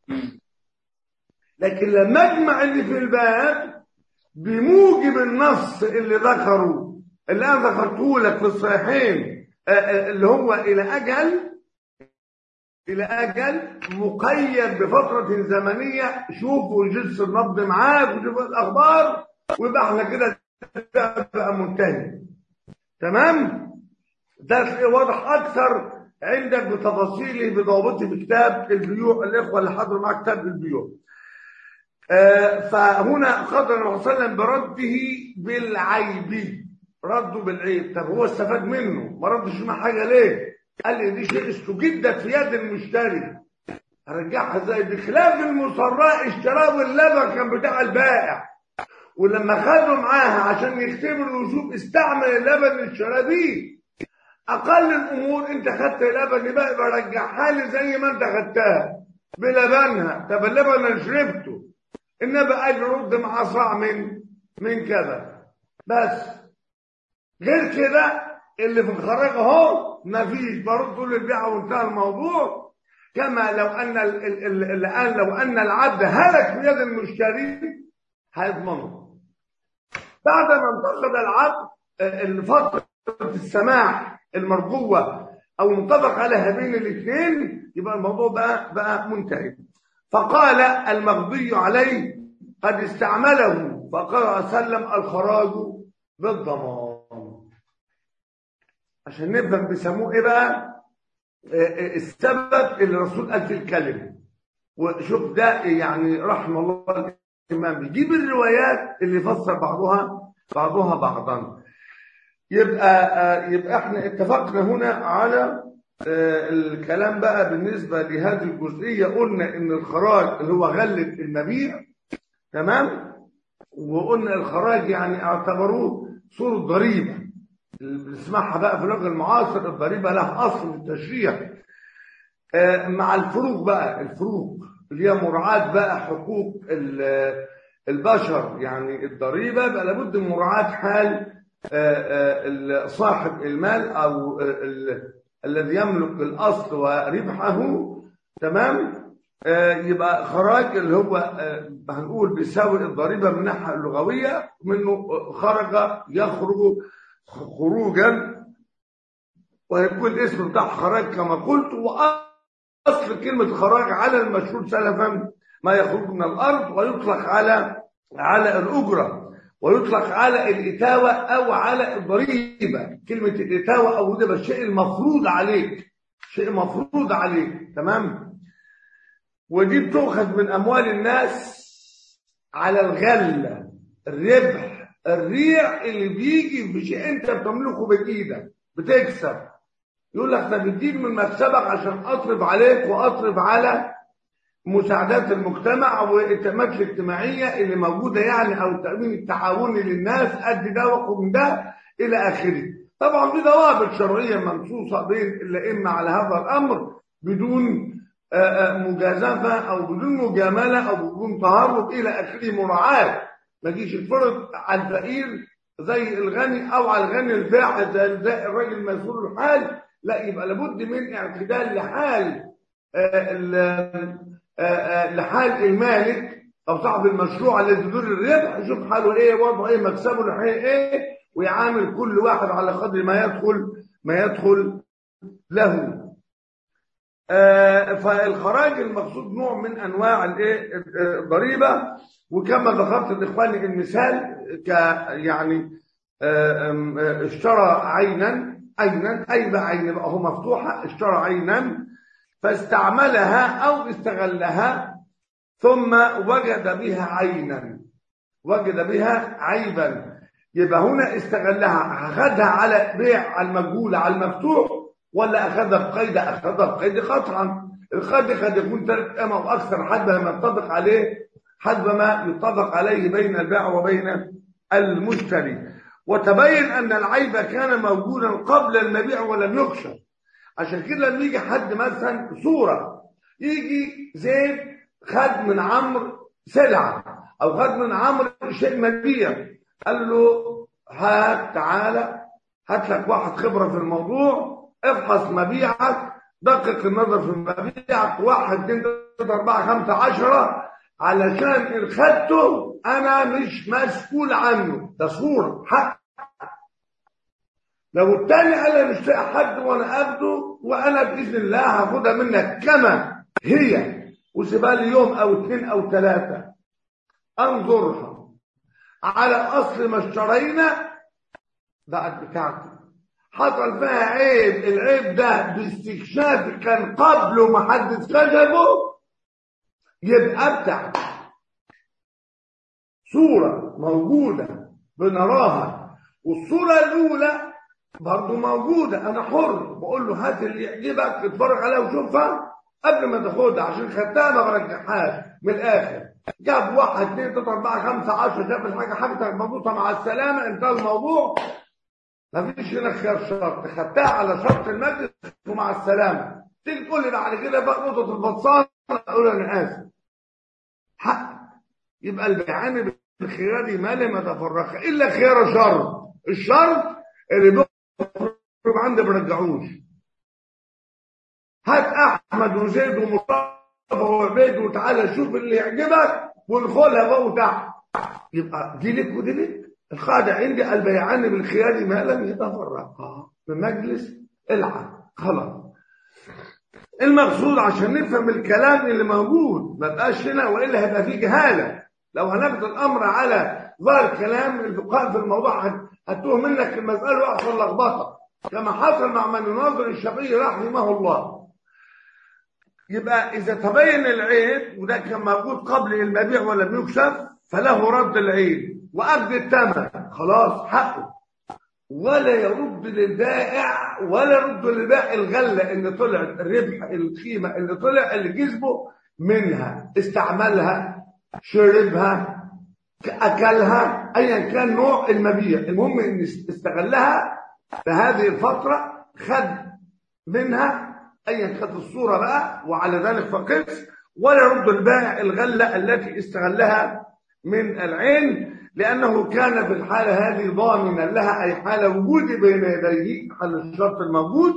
لكن لما اجمع اللي في الباب بموجب النص اللي ذكره اللي انا ذكرته لك في الصحيحين آه، آه، اللي هو الى اجل الى اجل مقيد بفتره زمنيه شوفوا جلس النبض معاك وشوفوا الاخبار ويبقى احنا كده ده بقى منتهي تمام ده تلاقيه واضح اكثر عندك بتفاصيله بضوابطه في كتاب البيوع الاخوه اللي حضروا معاه كتاب البيوع آه، فهنا قدر الرسول صلى الله عليه وسلم برده بالعيب رده بالعيب طب هو استفاد منه ما ردش مع حاجه ليه قال لي دي شيء استجدت في يد المشتري هرجعها ازاي بخلاف المصراء اشتراه واللبن كان بتاع البائع ولما خدوا معاها عشان يختبروا ويشوف استعمل اللبن اللي اشتراه بيه اقل الامور انت خدت اللبن يبقى يبقى رجعها لي زي ما انت خدتها بلبنها طب اللبن انا شربته انما قال رد معاه صاع من من كذا بس غير كده اللي في الخراج اهو مفيش برد طول البيعه وانتهى الموضوع كما لو ان ال- ال- ال- الان لو ان العبد هلك في يد المشتري هيضمنه بعد ما انتقد العبد آه، الفتره السماح المرجوه او المتفق عليها بين الاثنين يبقى الموضوع بقى بقى منتهي فقال المغضي عليه قد استعمله فقال صلى الله عليه وسلم الخراج بالضمان عشان نفهم بيسموه ايه بقى آه، آه، السبب اللي الرسول قال في الكلمه وشوف ده يعني رحم الله الامام بيجيب الروايات اللي فسر بعضها بعضها بعضا يبقى آه، يبقى احنا اتفقنا هنا على آه، الكلام بقى بالنسبه لهذه الجزئيه قلنا ان الخراج اللي هو غله المبيع تمام وقلنا الخراج يعني اعتبروه صورة ضريبة اللي بنسمعها بقى في اللغة المعاصر الضريبة لها أصل في التشريع آه، مع الفروق بقى الفروق اللي هي مراعاة بقى حقوق ال- البشر يعني الضريبة بقى لابد من مراعاة حال آه، آه، صاحب المال أو آه، ال- الذي يملك الأصل وربحه تمام آه، يبقى خراج اللي هو آه، هنقول بيساوي الضريبة من الناحية اللغوية منه خرج يخرج خروجا ويكون الاسم بتاع خراج كما قلت وأصل كلمة خراج على المشهور سلفا ما يخرج من الأرض ويطلق على على الأجرة ويطلق على الإتاوة أو على الضريبة كلمة الإتاوة أو ده الشيء المفروض عليك شيء مفروض عليك تمام ودي بتؤخذ من أموال الناس على الغلة الربح الريع اللي بيجي في شيء أنت بتملكه بإيدك بتكسب يقول لك ده بتجيب من مكسبك عشان أصرف عليك وأصرف على مساعدات المجتمع والإتمامات الاجتماعية اللي موجودة يعني أو التأمين التعاوني للناس قد ده وخد من ده إلى آخره طبعا في ضوابط شرعية منصوصة بين الأئمة على هذا الأمر بدون آه، آه، مجازفة أو بدون مجاملة أو بدون تهرب إلى آخره مراعاة ما تجيش تفرض على الفقير زي الغني أو على الغني الفاعل زي زي الراجل مسؤول الحال لا يبقى لابد من اعتدال لحال آه، ال- آه، آه، لحال المالك أو صاحب المشروع الذي يدير الربح يشوف حاله إيه وضعه إيه مكسبه الحقيقي إيه ويعامل كل واحد على قدر ما يدخل ما يدخل له آه، فالخراج المقصود نوع من انواع الايه الضريبه وكما ذكرت لاخواني المثال ك يعني آه، آم، آه، اشترى عينا عينا اي بقى عين بقى هو مفتوحه اشترى عينا فاستعملها او استغلها ثم وجد بها عينا وجد بها عيبا يبقى هنا استغلها اخذها على بيع على المجهول على المفتوح ولا اخذها بقيد اخذها بقيد قطعا القيد قد يكون ثلاث ايام او اكثر حسب ما يتفق عليه حسب ما يتفق عليه بين البائع وبين المشتري وتبين ان العيب كان موجودا قبل المبيع ولم يكشف عشان كده لما يجي حد مثلا صوره يجي زيد خد من عمرو سلعه او خد من عمرو شيء مبيع قال له هات تعالى هات لك واحد خبره في الموضوع افحص مبيعك دقق النظر في مبيعك واحد اتنين تلاته اربعه خمسه عشره علشان ان خدته انا مش مسؤول عنه ده صوره حق لو التاني قال انا مش لاقي حد وانا اخده وانا باذن الله هاخدها منك كما هي وسيبها لي يوم او اثنين او ثلاثه انظرها على اصل ما اشترينا بقت بتاعتي حصل فيها عيب العيب ده باستكشاف كان قبله ما حد اكتشفه يبقى بتاعتي صورة موجودة بنراها والصورة الأولى برضو موجودة أنا حر بقول له هات اللي يعجبك اتفرج عليها وشوفها قبل ما تاخدها عشان خدتها ما برجعهاش من الآخر جاب واحد اثنين ثلاثة أربعة خمسة عشرة جاب الحاجة حاجتك مضبوطة مع السلامة انتهى الموضوع ما فيش هنا خيار شرط خدتها على شرط المجلس ومع السلامة تيجي تقول لي بعد كده بقى نقطة البطسان أقول أنا آسف حق يبقى البيعان بالخيار ما لم يتفرق إلا خيار شر الشر اللي بيخرج عندي ما برجعوش هات أحمد وزيد ومصطفى وعبيد وتعالى شوف اللي يعجبك وادخلها فوق تحت يبقى دي لك ودي لك القاعدة عندي البيعان بالخيار ما لم يتفرقا في مجلس العقد خلاص المقصود عشان نفهم الكلام اللي موجود ما بقاش هنا والا هيبقى فيه جهاله لو هناخد الامر على ظاهر كلام الفقهاء في الموضوع هت- هتوه منك المساله ويحصل لخبطه كما حصل مع من يناظر الشافعي رحمه الله يبقى اذا تبين العيب وده كان موجود قبل المبيع ولم يكشف فله رد العيب واخذ الثمن خلاص حقه ولا يرد للبائع ولا يرد للبائع الغله اللي طلعت الربح القيمه اللي طلع اللي كسبه منها استعملها شربها اكلها ايا كان نوع المبيع المهم ان استغلها في هذه الفتره خد منها ايا كانت الصوره بقى وعلى ذلك فقس ولا يرد البائع الغله التي استغلها من العين لأنه كان في الحالة هذه ضامنا لها أي حال وجود بين يديه حال الشرط الموجود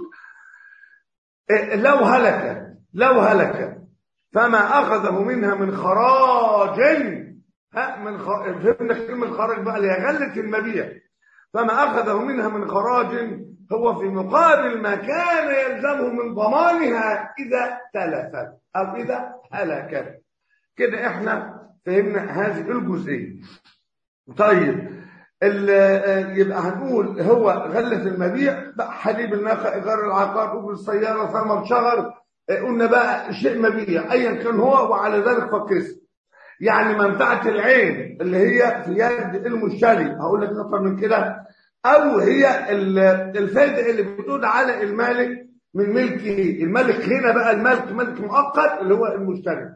إيه، لو هلكت لو هلكت فما أخذه منها من خراج ها من خ... فهمنا كلمة خراج بقى اللي هي غلة المبيع فما أخذه منها من خراج هو في مقابل ما كان يلزمه من ضمانها إذا تلفت أو إذا هلكت كده احنا فهمنا هذه الجزئية طيب ال- يبقى هنقول هو غلة المبيع بقى حليب الناقة إيجار العقار أجر السيارة ثمن شهر قلنا بقى شيء مبيع أيا كان هو وعلى ذلك فقس يعني منفعة العين اللي هي في يد المشتري هقول لك أكتر من كده أو هي ال- الفائدة اللي بتعود على المالك من ملكه الملك هنا بقى الملك ملك مؤقت اللي هو المشتري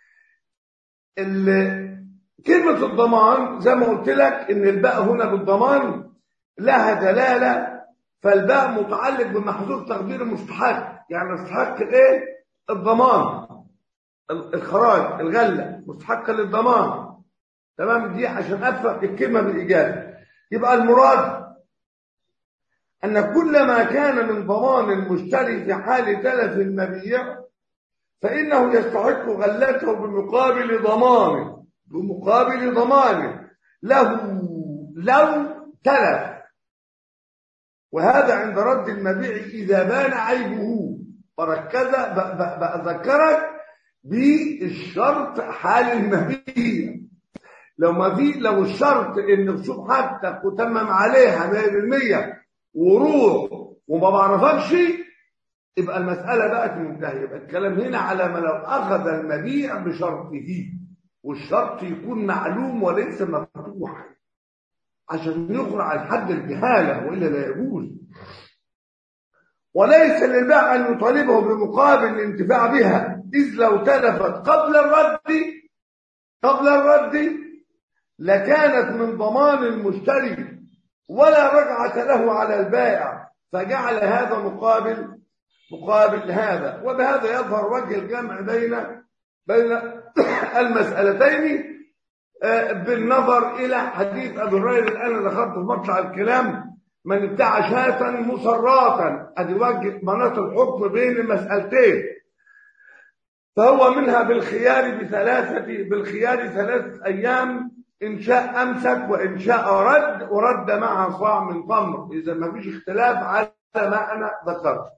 ال- كلمة الضمان زي ما قلت لك إن الباء هنا بالضمان لها دلالة فالباء متعلق بمحذوف تقدير المستحق يعني مستحق إيه؟ الضمان ال- الخراج الغلة مستحق للضمان تمام دي عشان أفهم الكلمة بالإجابة يبقى المراد أن كل ما كان من ضمان المشتري في حال تلف المبيع فإنه يستحق غلته بمقابل ضمانه بمقابل ضمانه له لو تلف وهذا عند رد المبيع إذا بان عيبه فركز ب- ب- بأذكرك بالشرط حال المبيع لو ما في لو الشرط ان تشوف حاجتك وتمم عليها 100% وروح وما بعرفكش يبقى المسألة بقت منتهية يبقى الكلام هنا على ما لو أخذ المبيع بشرطه والشرط يكون معلوم وليس مفتوح عشان يخرج عن حد الجهالة وإلا لا يجوز وليس للبائع أن يطالبه بمقابل الانتفاع بها إذ لو تلفت قبل الرد قبل الرد لكانت من ضمان المشتري ولا رجعة له على البائع فجعل هذا مقابل مقابل هذا وبهذا يظهر وجه الجمع بين بين المسألتين آه، بالنظر إلى حديث أبي هريرة اللي أنا دخلت في مطلع الكلام من ابتاع شاة مسراتا أدي وجه مناط الحكم بين المسألتين فهو منها بالخيار بثلاثة بالخيار ثلاثة أيام إن شاء أمسك وإن شاء رد ورد معها صاع من تمر إذا ما فيش اختلاف على ما أنا ذكرت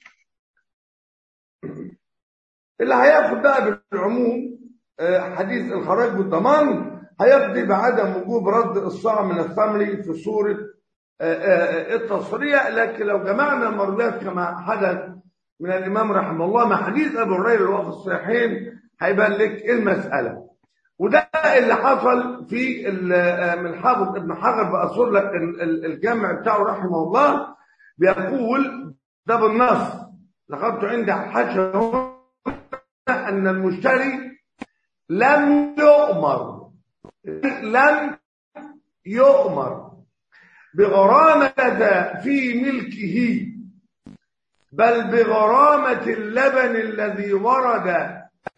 اللي هياخد بقى بالعموم آه، حديث الخراج بالضمان هيقضي بعدم وجوب رد الصاع من الثمر في صورة آه، آه، التصريع لكن لو جمعنا المرويات كما حدث من الإمام رحمه الله مع حديث أبو هريرة اللي هو في الصحيحين هيبان لك المسألة وده اللي حصل في ال- آه، من حافظ ابن حجر بأصول لك ال- ال- الجمع بتاعه رحمه الله بيقول ده بالنص لقد عند حاشا أن المشتري لم يؤمر لم يؤمر بغرامة في ملكه بل بغرامة اللبن الذي ورد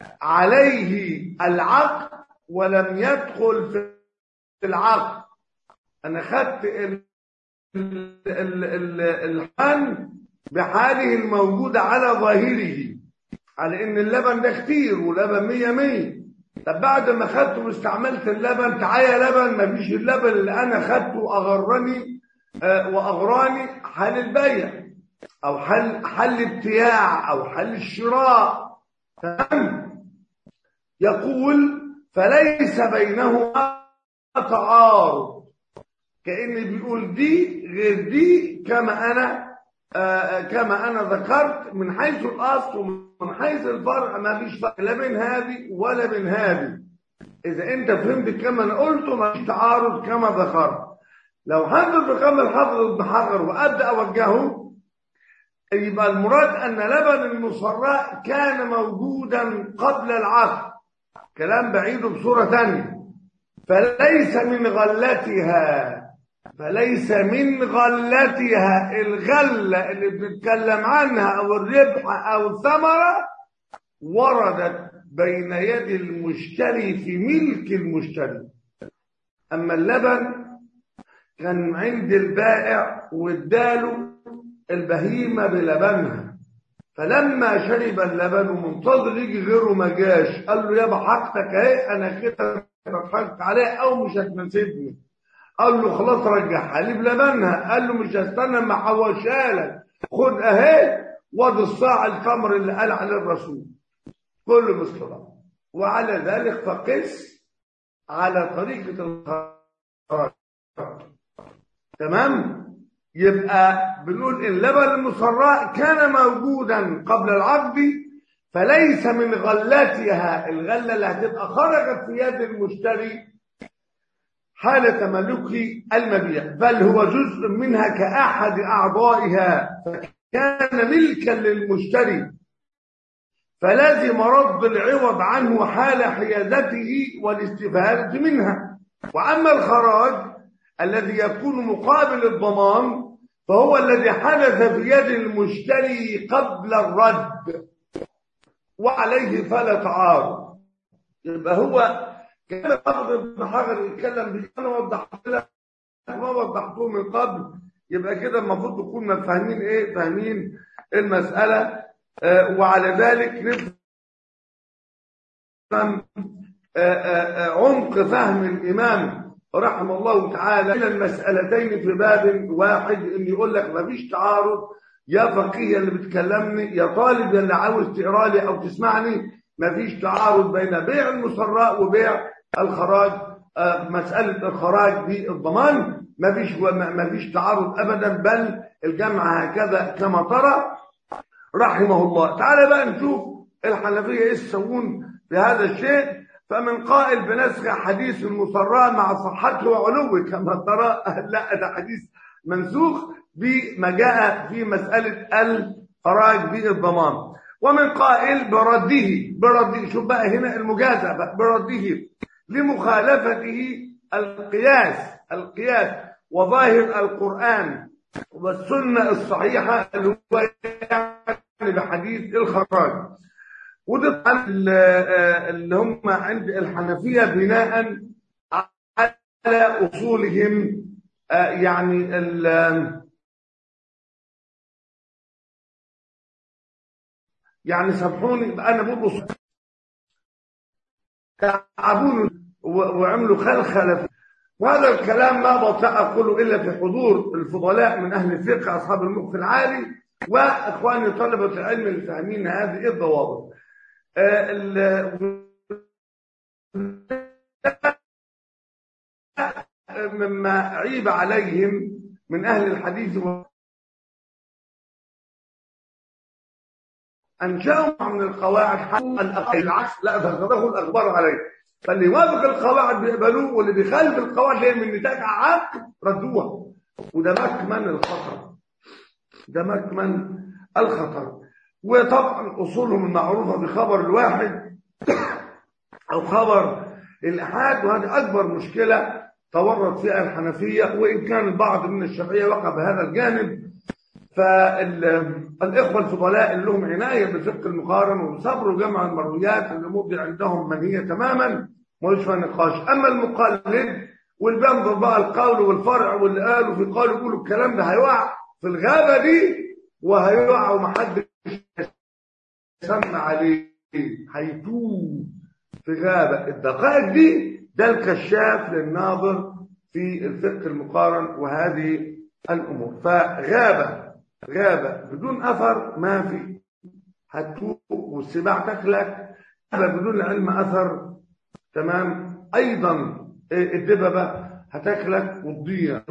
عليه العقد ولم يدخل في العقد أنا خدت ال- ال- ال- ال- الحن بحاله الموجودة على ظاهره على ان اللبن ده كتير ولبن مية مية طب بعد ما خدته واستعملت اللبن تعالى لبن ما فيش اللبن اللي انا خدته اغرني آه، واغراني حال البيع او حل حل ابتياع او حل الشراء تمام يقول فليس بينهما تعارض كأن بيقول دي غير دي كما انا آه، كما انا ذكرت من حيث الاصل ومن حيث الفرع ما فيش فرق لا بين هذه ولا بين هذه اذا انت فهمت كما انا قلته ما فيش تعارض كما ذكرت لو حدث بقام الحافظ ابن حجر وابدا اوجهه يبقى المراد ان لبن المصراء كان موجودا قبل العقد كلام بعيد بصوره ثانيه فليس من غلتها فليس من غلتها الغلة اللي بنتكلم عنها أو الربح أو الثمرة وردت بين يد المشتري في ملك المشتري أما اللبن كان عند البائع واداله البهيمة بلبنها فلما شرب اللبن ومنتظر يجي غيره ما جاش قال له يابا حاجتك اهي انا كده اتفرجت عليها او مش هتناسبني قال له خلاص رجعها لي بلبنها قال له مش هستنى ما حوشها لك خد اهي واد الصاع التمر اللي قال عليه الرسول كله بالصلاه وعلى ذلك فقس على طريقه الخراج تمام يبقى بنقول ان لبن المصراء كان موجودا قبل العقد فليس من غلاتها الغله اللي هتبقى خرجت في يد المشتري حال تملك المبيع بل هو جزء منها كأحد أعضائها فكان ملكا للمشتري فلازم رد العوض عنه حال حيازته والاستفادة منها وأما الخراج الذي يكون مقابل الضمان فهو الذي حدث في يد المشتري قبل الرد وعليه فلا تعارض يبقى هو كان بعض ابن حجر يتكلم بيه انا وضحت لك ما وضحته من قبل يبقى كده المفروض نكون فاهمين ايه فاهمين المساله آه وعلى ذلك نفهم آه آه عمق فهم الامام رحمه الله تعالى الى المسالتين في باب واحد ان يقول لك ما فيش تعارض يا فقيه اللي بتكلمني يا طالب اللي عاوز تقرا لي او تسمعني ما فيش تعارض بين بيع المسراء وبيع الخراج آه مسألة الخراج بالضمان ما فيش ما فيش تعارض أبدا بل الجمع هكذا كما ترى رحمه الله تعالى بقى نشوف الحنفية ايه يسوون بهذا الشيء فمن قائل بنسخ حديث المسراء مع صحته وعلوه كما ترى لا ده حديث منسوخ بما جاء في مسألة الخراج بالضمان ومن قائل برده برده شوف بقى هنا المجازفة برده لمخالفته القياس القياس وظاهر القرآن والسنة الصحيحة اللي هو يعني بحديث الخراج وده طبعا اللي هم عند الحنفية بناء على أصولهم يعني يعني سامحوني انا بقول تعبون و- وعملوا خلخلة فيه. وهذا الكلام ما بطأ أقوله إلا في حضور الفضلاء من أهل الفقه أصحاب المخ العالي وإخواني طلبة العلم اللي فاهمين هذه الضوابط آه، ال- مما عيب عليهم من أهل الحديث و- أنشأوا من القواعد حق الأق- العكس لا فخذه الأخبار عليه فاللي يوافق القواعد بيقبلوه واللي بيخالف القواعد هي من نتاج عقل ردوها وده مكمن الخطر ده مكمن الخطر وطبعا أصولهم المعروفة بخبر الواحد أو خبر الأحاد وهذه أكبر مشكلة تورط فيها الحنفية وإن كان البعض من الشافعية وقع بهذا الجانب فالإخوة الفضلاء اللي لهم عناية بفقه المقارن وصبروا جمع المرويات اللي مبدي عندهم منهية تماما ملوش فيها نقاش أما المقلد واللي بينظر بقى القول والفرع واللي قالوا في قول يقولوا الكلام ده هيقع في الغابة دي وهيقع ومحدش يسمى عليه هيتوه في غابة الدقائق دي ده الكشاف للناظر في الفقه المقارن وهذه الأمور فغابة غابة بدون أثر ما في هتوه والسباع تخلق غابة بدون علم أثر تمام أيضا الدببة هتخلق وتضيع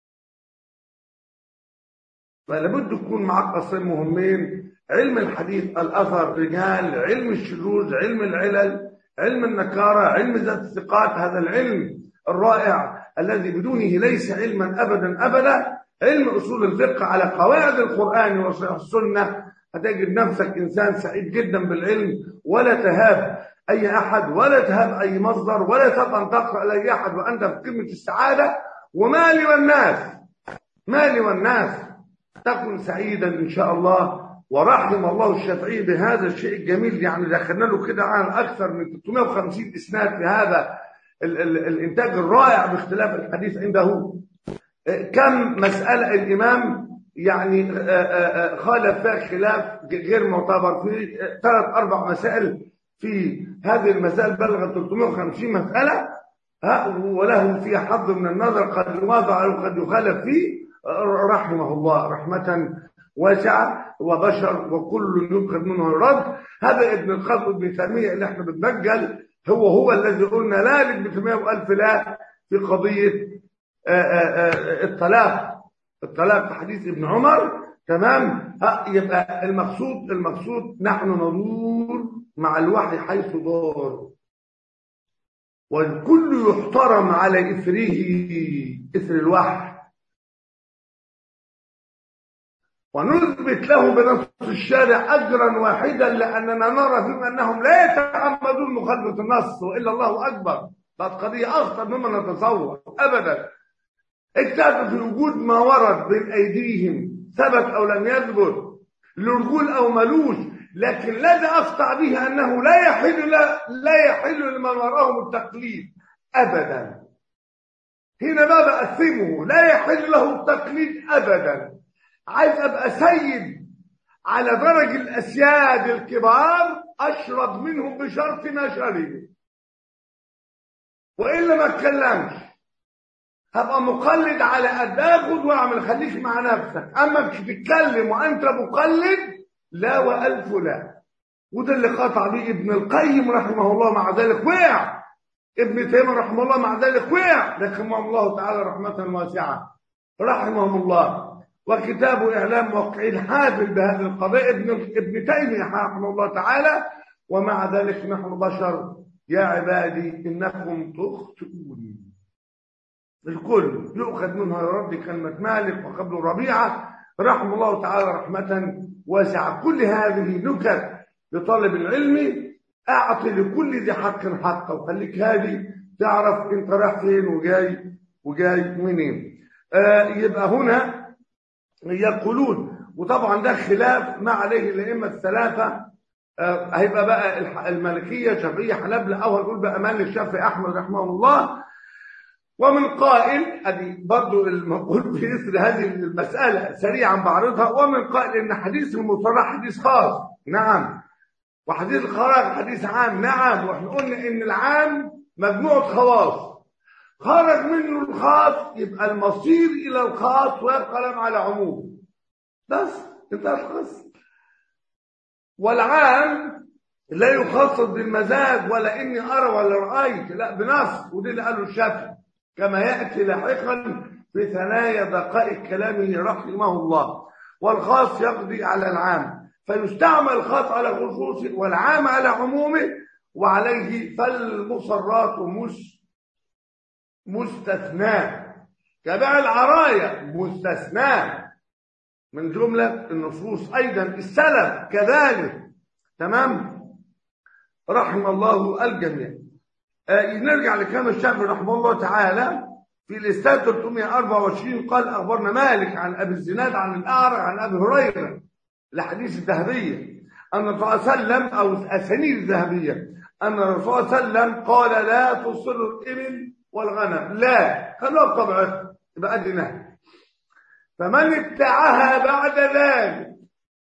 فلابد يكون معاك قصين مهمين علم الحديث الأثر رجال علم الشذوذ علم العلل علم النكارة علم ذات الثقات هذا العلم الرائع الذي بدونه ليس علما أبدا أبدا علم أصول الفقه على قواعد القرآن والسنة هتجد نفسك إنسان سعيد جدا بالعلم ولا تهاب أي أحد ولا تهاب أي مصدر ولا تهاب أن تقرأ لأي أحد وأنت في قمة السعادة وما لي والناس ما لي والناس تكن سعيدا إن شاء الله ورحم الله الشافعي بهذا الشيء الجميل يعني دخلنا له كده عن أكثر من 350 إسناد في هذا ال ال الإنتاج الرائع باختلاف الحديث عنده كم مسألة الإمام يعني خالف فيها خلاف غير معتبر في ثلاث أربع مسائل في هذه المسائل بلغت 350 مسألة ها وله فيها حظ من النظر قد يواضع وقد يخالف فيه رحمه الله رحمة واسعة وبشر وكل ينقذ منه الرد هذا ابن القاسم ابن تيمية اللي احنا بنبجل هو هو الذي قلنا لا لابن تيمية وألف لا في قضية آآ آآ الطلاق الطلاق في حديث ابن عمر تمام يبقى المقصود المقصود نحن ندور مع الوحي حيث دار والكل يحترم على إثره إثر الوحي ونثبت له بنص الشارع أجرا واحدا لأننا نرى فيهم أنهم لا يتعمدون مخالفة النص وإلا الله أكبر بقت قضية أخطر مما نتصور أبدا اكتفى في وجود ما ورد بين أيديهم ثبت أو لم يثبت لرجول أو ملوش لكن الذي أقطع به أنه لا يحل لا, لا يحل لمن وراءهم التقليد أبدا هنا ما بقسمه لا يحل له التقليد أبدا عايز أبقى سيد على درج الأسياد الكبار أشرب منهم بشرط ما شربوا وإلا ما اتكلمش هبقى مقلد على قد اخد واعمل خليك مع نفسك اما تتكلم وانت مقلد لا والف لا وده اللي قطع به ابن القيم رحمه الله مع ذلك وقع ابن تيميه رحمه الله مع ذلك وقع رحمه الله تعالى رحمه واسعه رحمهم الله وكتاب اعلام موقعين حافل بهذه القضيه ابن ابن تيميه رحمه الله تعالى ومع ذلك نحن بشر يا عبادي انكم تخطئون الكل يؤخذ منها يرد كلمة مالك وقبل ربيعة رحم الله تعالى رحمة واسعة كل هذه نكت لطالب العلم أعطي لكل ذي حق حقه وخليك هادي تعرف انت رايح فين وجاي وجاي منين آه يبقى هنا يقولون وطبعا ده خلاف ما عليه الأئمة الثلاثة آه هيبقى بقى المالكية شافعية حنابلة أو هنقول بقى مالك شافعي أحمد رحمه الله ومن قائل ادي برضو المقول في مثل هذه المسألة سريعا بعرضها ومن قائل ان حديث المصرح حديث خاص نعم وحديث الخراج حديث عام نعم واحنا قلنا ان العام مجموعة خواص خرج منه الخاص يبقى المصير إلى الخاص ويبقى كلام على عموم بس انتهت القصة والعام لا يخصص بالمزاج ولا إني أرى ولا رأيت لا بنص وده اللي قاله الشافعي كما يأتي لاحقا في ثنايا دقائق كلامه رحمه الله والخاص يقضي على العام فيستعمل الخاص على خصوصه والعام على عمومه وعليه فالمصرات مش مستثناة كباع العراية مستثناة من جملة النصوص أيضا السلف كذلك تمام رحم الله الجميع آه نرجع لكلام الشافعي رحمه الله تعالى في الإستاذ 324 قال أخبرنا مالك عن أبي الزناد عن الأعرج عن أبي هريرة الحديث الذهبية أن الرسول صلى الله عليه وسلم أو الأسانيد الذهبية أن الرسول صلى الله عليه وسلم قال لا تصل الإبل والغنم لا خلوها بطبعها يبقى قد نهي فمن ابتاعها بعد ذلك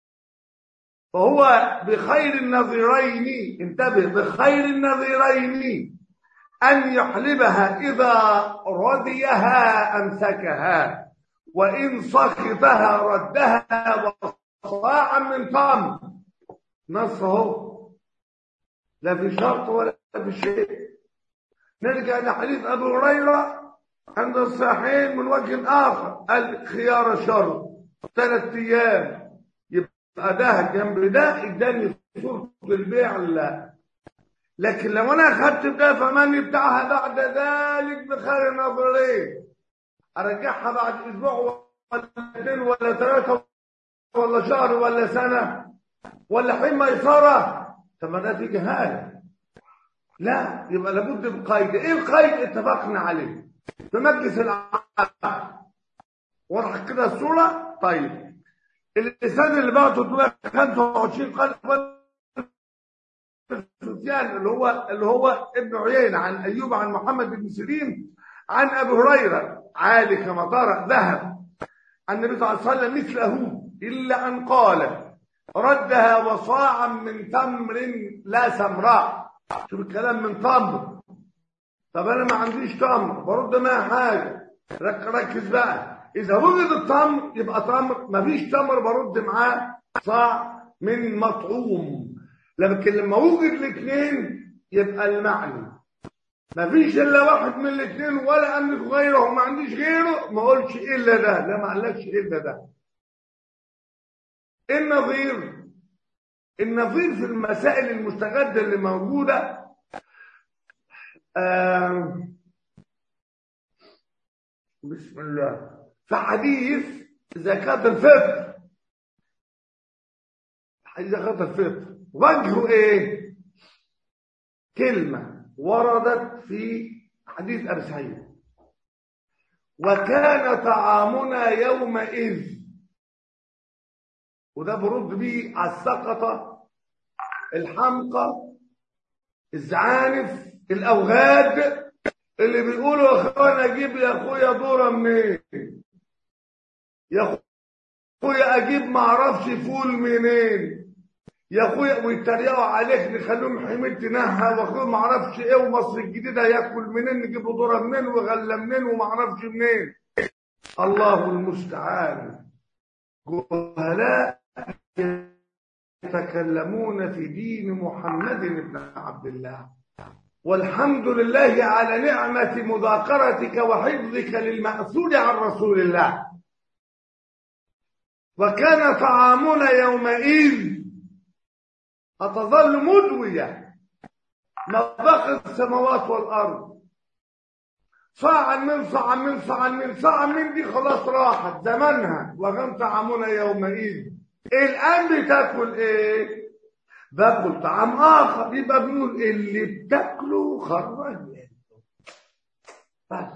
فهو بخير النظيرين انتبه بخير النظيرين أن يحلبها إذا رضيها أمسكها وإن سخطها ردها وصاعا من طعم نص اهو لا في شرط ولا في شيء نرجع لحديث أبو هريرة عند الصحيحين من وجه آخر قال خيار شر ثلاث أيام يبقى ده جنب ده اداني صورة البيع لا لكن لو انا اخدت ده فمن بتاعها بعد ذلك بخير نظرين ارجعها بعد اسبوع ولا اثنين ولا ثلاثه ولا شهر ولا سنه ولا حين ميسره طب ما ده في جهاله لا يبقى لابد بقيد ايه القيد اتفقنا عليه في مجلس العقد واضح كده الصوره طيب اللسان اللي بعته 325 قال سفيان اللي هو اللي هو ابن عيينة عن أيوب عن محمد بن سيرين عن أبي هريرة عالي كمطار ذهب عن النبي صلى الله عليه وسلم مثله إلا أن قال ردها وصاعا من تمر لا سمراء شوف الكلام من تمر طب أنا ما عنديش تمر برد معاه حاجة ركز بقى إذا وجد التمر يبقى تمر ما فيش تمر برد معاه صاع من مطعوم لكن لما وجد الاثنين يبقى المعنى ما فيش الا واحد من الاثنين ولا املك غيره وما عنديش غيره ما اقولش الا ده لا ما قالكش الا ده النظير النظير في المسائل المستجده اللي موجوده آه بسم الله في حديث زكاه الفطر حديث زكاه الفطر وجهه ايه كلمة وردت في حديث أبي سعيد وكان طعامنا يومئذ وده برد بيه على السقطة الحمقى الزعانف الأوغاد اللي بيقولوا يا اخوانا اجيب يا اخويا دوره منين يا اخويا اجيب معرفش فول منين يا اخويا ويتريقوا عليك نخليهم حميد تنهى واخويا ما اعرفش ايه ومصر الجديده ياكل منين نجيب له ذره منين وغله منين وما اعرفش منين الله المستعان جهلاء يتكلمون في دين محمد بن عبد الله والحمد لله على نعمة مذاكرتك وحفظك للمأثور عن رسول الله وكان طعامنا يومئذ هتظل مدوية ما بقي السماوات والأرض صاعا من صاعا من صاعا من صاعا من دي خلاص راحت زمانها وكان طعامنا يومئذ الآن بتاكل إيه؟ باكل طعام آخر يبقى بنقول اللي بتاكله خرج بس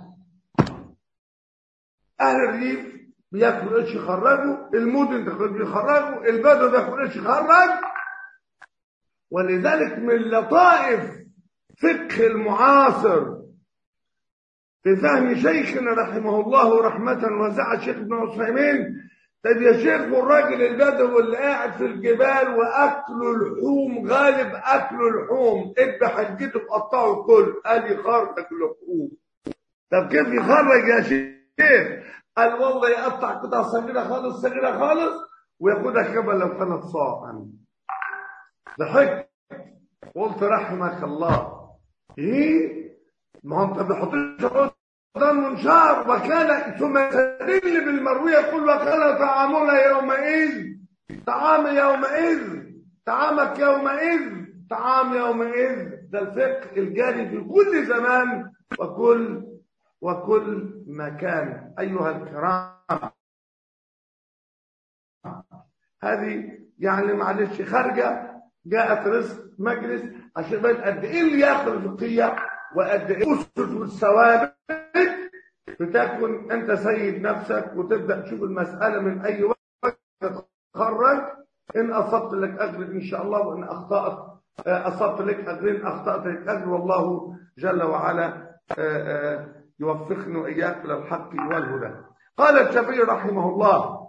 أهل الريف بياكلوا ايش يخرجوا المدن بيخرجوا البدو بياكلوا ايش يخرج ولذلك من لطائف فقه المعاصر في فهم شيخنا رحمه الله رحمة واسعة شيخ ابن عثيمين طب يا شيخ والراجل البدوي اللي قاعد في الجبال واكله لحوم غالب اكله لحوم اذبح الجد وقطعه الكل قال يخرج لحوم طب كيف يخرج يا شيخ قال والله يقطع قطع صغيره خالص صغيره خالص وياخدها كما لو كانت صاعا ضحكت قلت رحمك الله ايه ما هو انت بتحطش قدام منشار وكان ثم يستدل بالمروي يقول وكان طعامنا يومئذ طعام يومئذ طعامك يومئذ طعام يومئذ ده الفقه الجاري في كل زمان وكل وكل مكان ايها الكرام هذه يعني معلش خارجه جاءت رزق مجلس عشان يبين قد ايه اللي ياخذ الفقهيه وقد ايه الاسس والثوابت بتكون انت سيد نفسك وتبدا تشوف المساله من اي وقت تتخرج ان اصبت لك اجر ان شاء الله وان اخطات اصبت لك اجرين اخطات لك اجر والله جل وعلا يوفقني واياك للحق والهدى قال الشافعي رحمه الله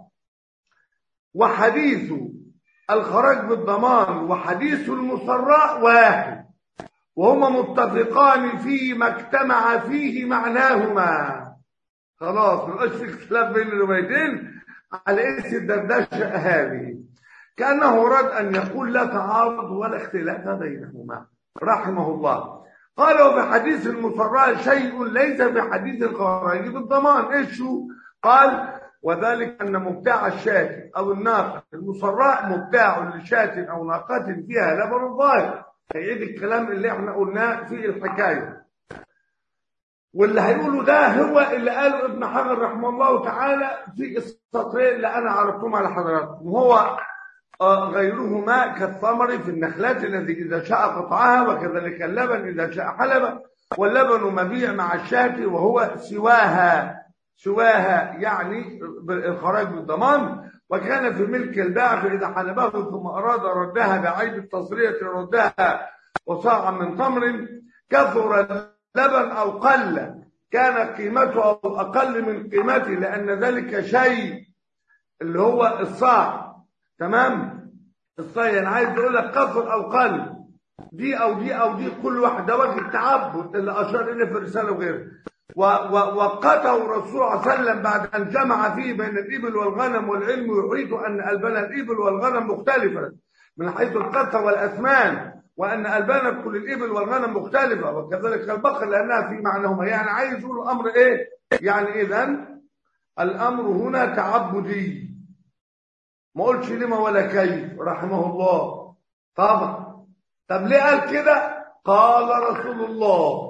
وحديث الخراج بالضمان وحديث المسراء واحد وهما متفقان فيما اجتمع فيه معناهما خلاص ما في اختلاف بين الروايتين على اسم الدردشه هذه كانه اراد ان يقول لا تعارض ولا اختلاف بينهما رحمه الله قال وفي حديث المسراء شيء ليس في حديث الخراج بالضمان ايش هو قال وذلك أن مبتاع الشاة أو الناقة المصراء مبتاع لشاة أو ناقة فيها لبن ظاهر هيعيد الكلام اللي احنا قلناه في الحكاية واللي هيقوله ده هو اللي قاله ابن حجر رحمه الله تعالى في السطرين اللي أنا عرضتهم على حضراتكم وهو غيرهما كالثمر في النخلات الذي إذا شاء قطعها وكذلك اللبن إذا شاء حلبه واللبن مبيع مع الشاة وهو سواها سواها يعني الخراج بالضمان وكان في ملك البائع فإذا حلبه ثم أراد ردها بعيب التصرية ردها وصاعا من تمر كثر اللبن أو قل كان قيمته أو أقل من قيمته لأن ذلك شيء اللي هو الصاع تمام الصاع يعني عايز يقول لك كثر أو قل دي أو دي أو دي كل واحد ده وجه التعبد اللي أشار إليه في الرسالة وغيره ووقته الرسول صلى الله عليه وسلم بعد أن جمع فيه بين الإبل والغنم والعلم يحيط أن ألبان الإبل والغنم مختلفة من حيث القطة والأثمان وأن ألبان كل الإبل والغنم مختلفة وكذلك البقر لأنها في معناهما يعني عايز يقول الأمر إيه يعني إذا الأمر هنا تعبدي ما قلتش لما ولا كيف رحمه الله طبعا طب ليه قال كده قال رسول الله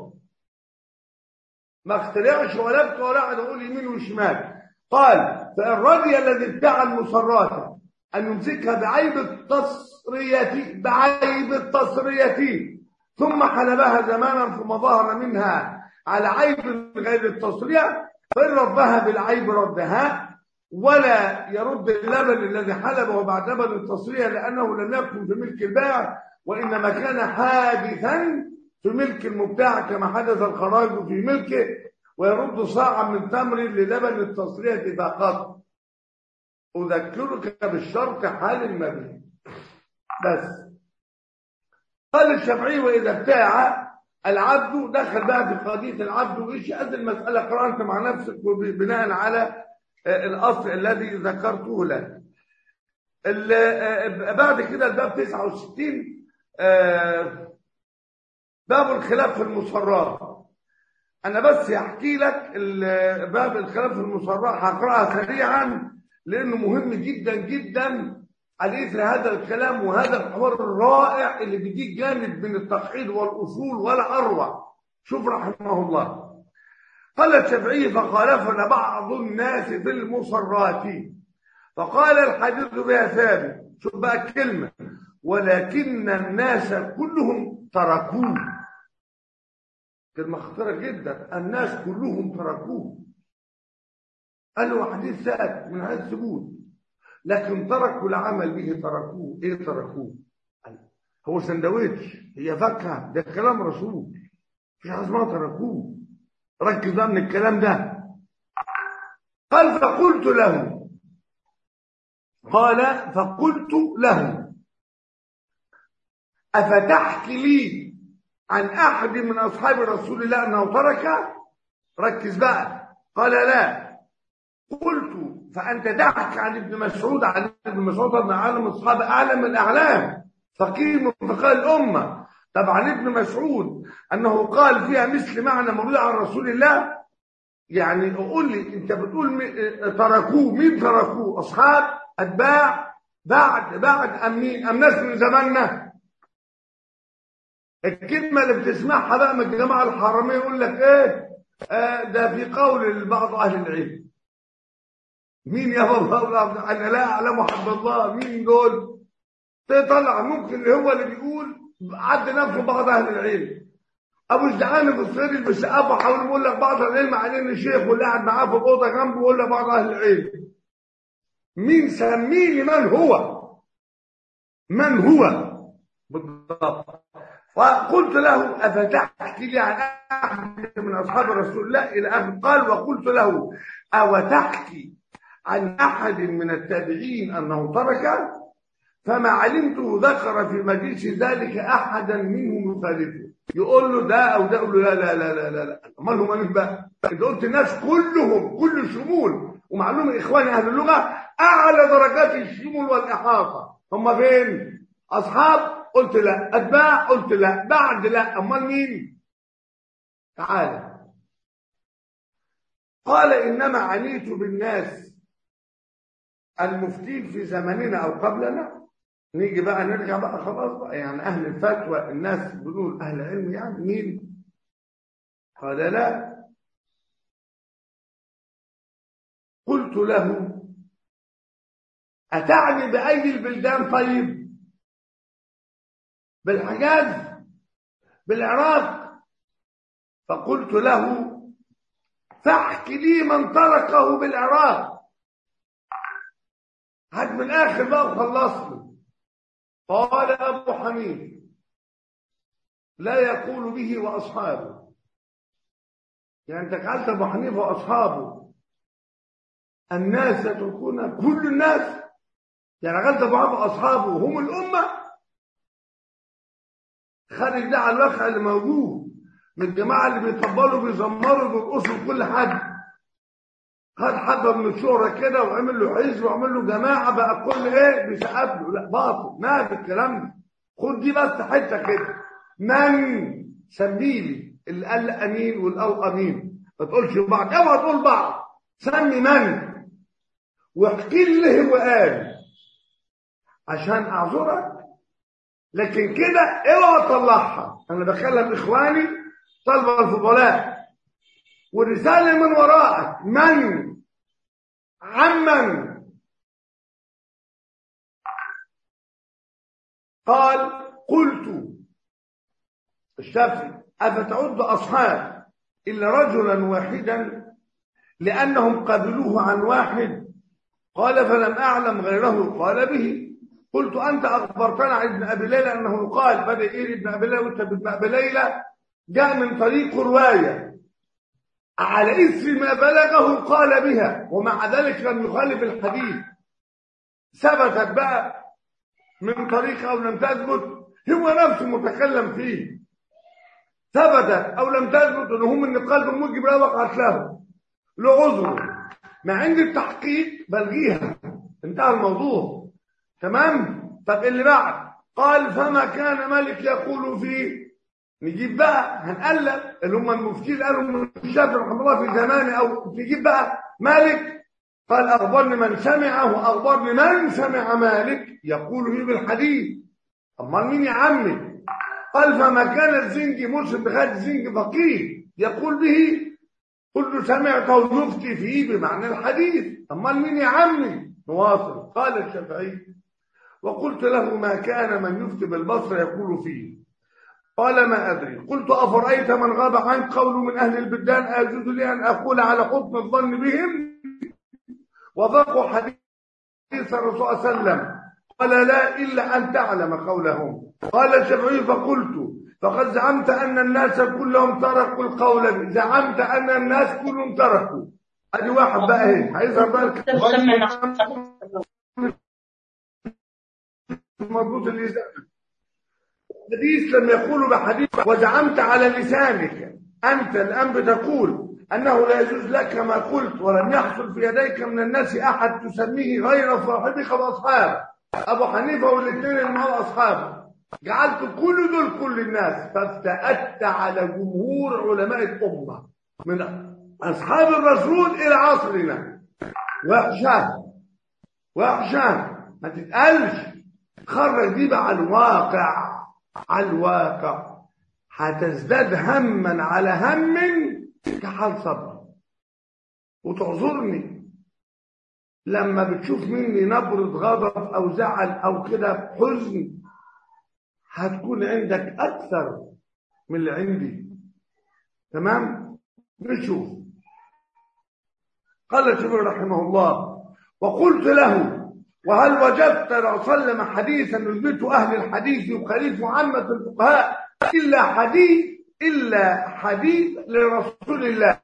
ما اخترعش ولا ابكى ولا قعد اقول يمين وشمال قال فان رضي الذي ادعى المسرات ان يمسكها بعيب التصرية بعيب التصرية ثم حلبها زمانا ثم ظهر منها على عيب غير التصرية فان ربها بالعيب ردها ولا يرد اللبن الذي حلبه بعد لبن التصرية لانه لم يكن في ملك البائع وانما كان حادثا في ملك المبتاع كما حدث الخراج في ملكه ويرد صاعا من تمر للبن التصرية فقط أذكرك بالشرط حال المبيع بس قال الشافعي وإذا ابتاع العبد دخل بقى في قضية العبد وإيش قد المسألة قرأ أنت مع نفسك بناء على الأصل الذي ذكرته لك بعد كده الباب 69 باب الخلاف في المصرات انا بس هحكي لك باب الخلاف في المصرات هقراها سريعا لانه مهم جدا جدا على اثر هذا الكلام وهذا الحوار الرائع اللي بيجيك جانب من التقعيد والاصول ولا اروع شوف رحمه الله قال الشافعي فخالفنا بعض الناس في المصرات فقال الحديث بها ثابت شوف بقى الكلمه ولكن الناس كلهم تركوه كلمة خطيرة جدا الناس كلهم تركوه قالوا حديث ثابت من هذا الثبوت لكن تركوا العمل به تركوه ايه تركوه هو سندويتش هي فاكهه ده كلام رسول مفيش حاجه اسمها تركوه ركز بقى من الكلام ده قال فقلت له قال فقلت له أفتحكي لي عن أحد من أصحاب رسول الله أنه ترك ركز بقى قال لا قلت فأنت تحكي عن ابن مسعود عن ابن مسعود بن عالم الصحابة أعلم الأعلام فقيه من فقهاء الأمة طبعا ابن مسعود أنه قال فيها مثل معنى مروي عن رسول الله يعني قول لي أنت بتقول مي- تركوه مين تركوه أصحاب أتباع بعد بعد أم مين أم ناس من زماننا الكلمة اللي بتسمعها بقى من الجماعة الحرامية يقول لك ايه آه ده في قول بعض أهل العلم مين يا بابا أنا لا أعلم حد الله مين دول تطلع ممكن اللي هو اللي بيقول عد نفسه بعض أهل العلم أبو الزعاني بالصير اللي بيسقفوا حواليه بيقول لك بعض العلم عليه الشيخ واللي قاعد معاه في الأوضة جنبه يقول لك بعض أهل العلم مين سميني من هو من هو بالضبط وقلت له أفتحكي لي عن أحد من أصحاب رسول الله إلى آخر قال وقلت له أو تحكي عن أحد من التابعين أنه ترك فما علمته ذكر في مجلس ذلك أحدا منهم يخالفه يقول له ده أو ده يقول له لا لا لا لا لا لا أمال هم مين بقى؟ أنت قلت الناس كلهم كل الشمول ومعلومة إخواني أهل اللغة أعلى درجات الشمول والإحاطة هم فين؟ أصحاب قلت لا أتباع قلت لا بعد لا أمال مين تعالى قال إنما عنيت بالناس المفتين في زماننا أو قبلنا نيجي بقى نرجع بقى خلاص بقى يعني أهل الفتوى الناس بيقولوا أهل علم يعني مين قال لا قلت له أتعني بأي البلدان طيب بالحجاز بالعراق فقلت له فاحكي لي من تركه بالعراق هات من الاخر بقى وخلصني قال ابو حنيفه لا يقول به واصحابه يعني انت قالت ابو حنيفه واصحابه الناس يتركون كل الناس يعني قالت ابو حنيفه واصحابه هم الامه خارج ده على الواقع اللي موجود من الجماعه اللي بيطبلوا بيزمروا بيرقصوا كل حد خد حبه من الشهره كده وعمل له حزب وعمل له جماعه بقى كل ايه بيسقف له لا باطل ما في الكلام ده خد دي بس حته كده من سميلي اللي قال امين والأو امين ما تقولش بعض اوعى تقول بعض سمي من واحكي لي اللي هو قال عشان اعذرك لكن كده اوعى تطلعها انا بكلم اخواني طلبه الفضلاء والرساله من وراءك من عمن قال قلت الشافعي أفتعد أصحاب إلا رجلا واحدا لأنهم قبلوه عن واحد قال فلم أعلم غيره قال به قلت أنت أخبرتنا عن ابن أبي ليلى أنه قال بدأ إيه ابن أبي ليلى وأنت ابن أبي ليلى جاء من طريق رواية على إثر ما بلغه قال بها ومع ذلك لم يخالف الحديث ثبتت بقى من طريق أو لم تثبت هو نفسه متكلم فيه ثبتت أو لم تثبت أنه هم النقال بموجب لا وقعت له له عذره ما عند التحقيق بلغيها انتهى الموضوع تمام طب اللي بعد قال فما كان ملك يقول فيه نجيب بقى هنقلب اللي هم المفتين قالوا من الشافعي رحمه الله في زمانه او نجيب بقى مالك قال اخبرني من سمع واخبرني من سمع مالك يقول فيه بالحديث امال مين يا عمي قال فما كان الزنجي مرشد بخارج الزنجي فقيه يقول به قلت سمعته يفتي فيه بمعنى الحديث امال مين يا عمي نواصل قال الشافعي وقلت له ما كان من يفتي بالبصر يقول فيه قال ما أدري قلت أفرأيت من غاب عن قول من أهل البلدان أجوز لي أن أقول على حكم الظن بهم وضاقوا حديث الرسول صلى الله عليه وسلم قال لا إلا أن تعلم قولهم قال الشافعي فقلت فقد زعمت أن الناس كلهم تركوا القول زعمت أن الناس كلهم تركوا أدي واحد بقى اهي هيظهر بقى سمع مضبوط اللسان حديث لم يقول بحديث وزعمت على لسانك أنت الآن بتقول أنه لا يجوز لك ما قلت ولم يحصل في يديك من الناس أحد تسميه غير صاحبك وأصحابه أبو حنيفة والاثنين اللي معه أصحابه جعلت كل دول كل الناس فافتأت على جمهور علماء الأمة من أصحاب الرسول إلى عصرنا وحشة وحشة ما تتقالش خرج دي بقى على الواقع على الواقع هتزداد هما على هم كحال صبر وتعذرني لما بتشوف مني نبرة غضب أو زعل أو كده حزن هتكون عندك أكثر من اللي عندي تمام نشوف قال جبريل رحمه الله وقلت له وهل وجدت لو سلم حديثا يثبت أهل الحديث يخالف عامة الفقهاء إلا حديث إلا حديث لرسول الله